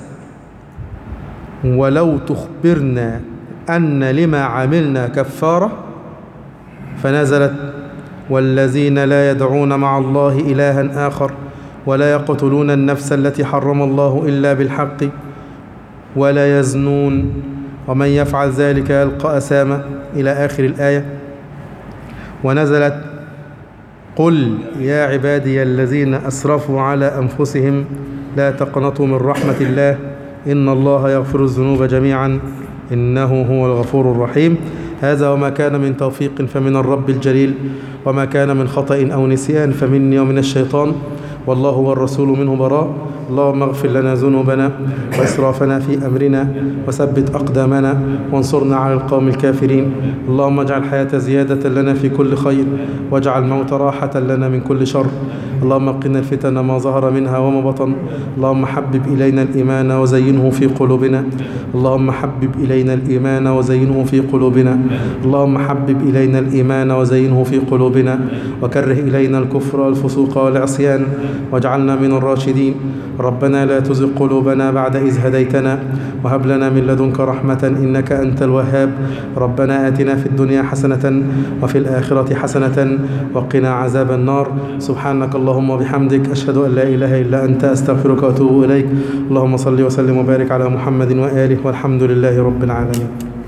ولو تخبرنا أن لما عملنا كفارة فنزلت والذين لا يدعون مع الله إلها آخر ولا يقتلون النفس التي حرم الله إلا بالحق ولا يزنون ومن يفعل ذلك يلقى أسامة إلى آخر الآية ونزلت قل يا عبادي الذين أسرفوا على أنفسهم لا تقنطوا من رحمة الله إن الله يغفر الذنوب جميعا إنه هو الغفور الرحيم هذا وما كان من توفيق فمن الرب الجليل وما كان من خطأ أو نسيان فمني ومن الشيطان والله والرسول منه براء اللهم اغفر لنا ذنوبنا وإسرافنا في أمرنا وثبت أقدامنا وانصرنا على القوم الكافرين اللهم اجعل الحياة زيادة لنا في كل خير واجعل الموت راحة لنا من كل شر اللهم قنا الفتن ما ظهر منها وما بطن اللهم حبب إلينا الإيمان وزينه في قلوبنا اللهم حبب إلينا الإيمان وزينه في قلوبنا اللهم حبب إلينا الإيمان وزينه في قلوبنا وكره إلينا الكفر والفسوق والعصيان واجعلنا من الراشدين ربنا لا تزغ قلوبنا بعد إذ هديتنا وهب لنا من لدنك رحمة إنك أنت الوهاب ربنا آتنا في الدنيا حسنة وفي الآخرة حسنة وقنا عذاب النار سبحانك اللهم وبحمدك أشهد أن لا إله إلا أنت أستغفرك وأتوب إليك اللهم صل وسلم وبارك على محمد وآله والحمد لله رب العالمين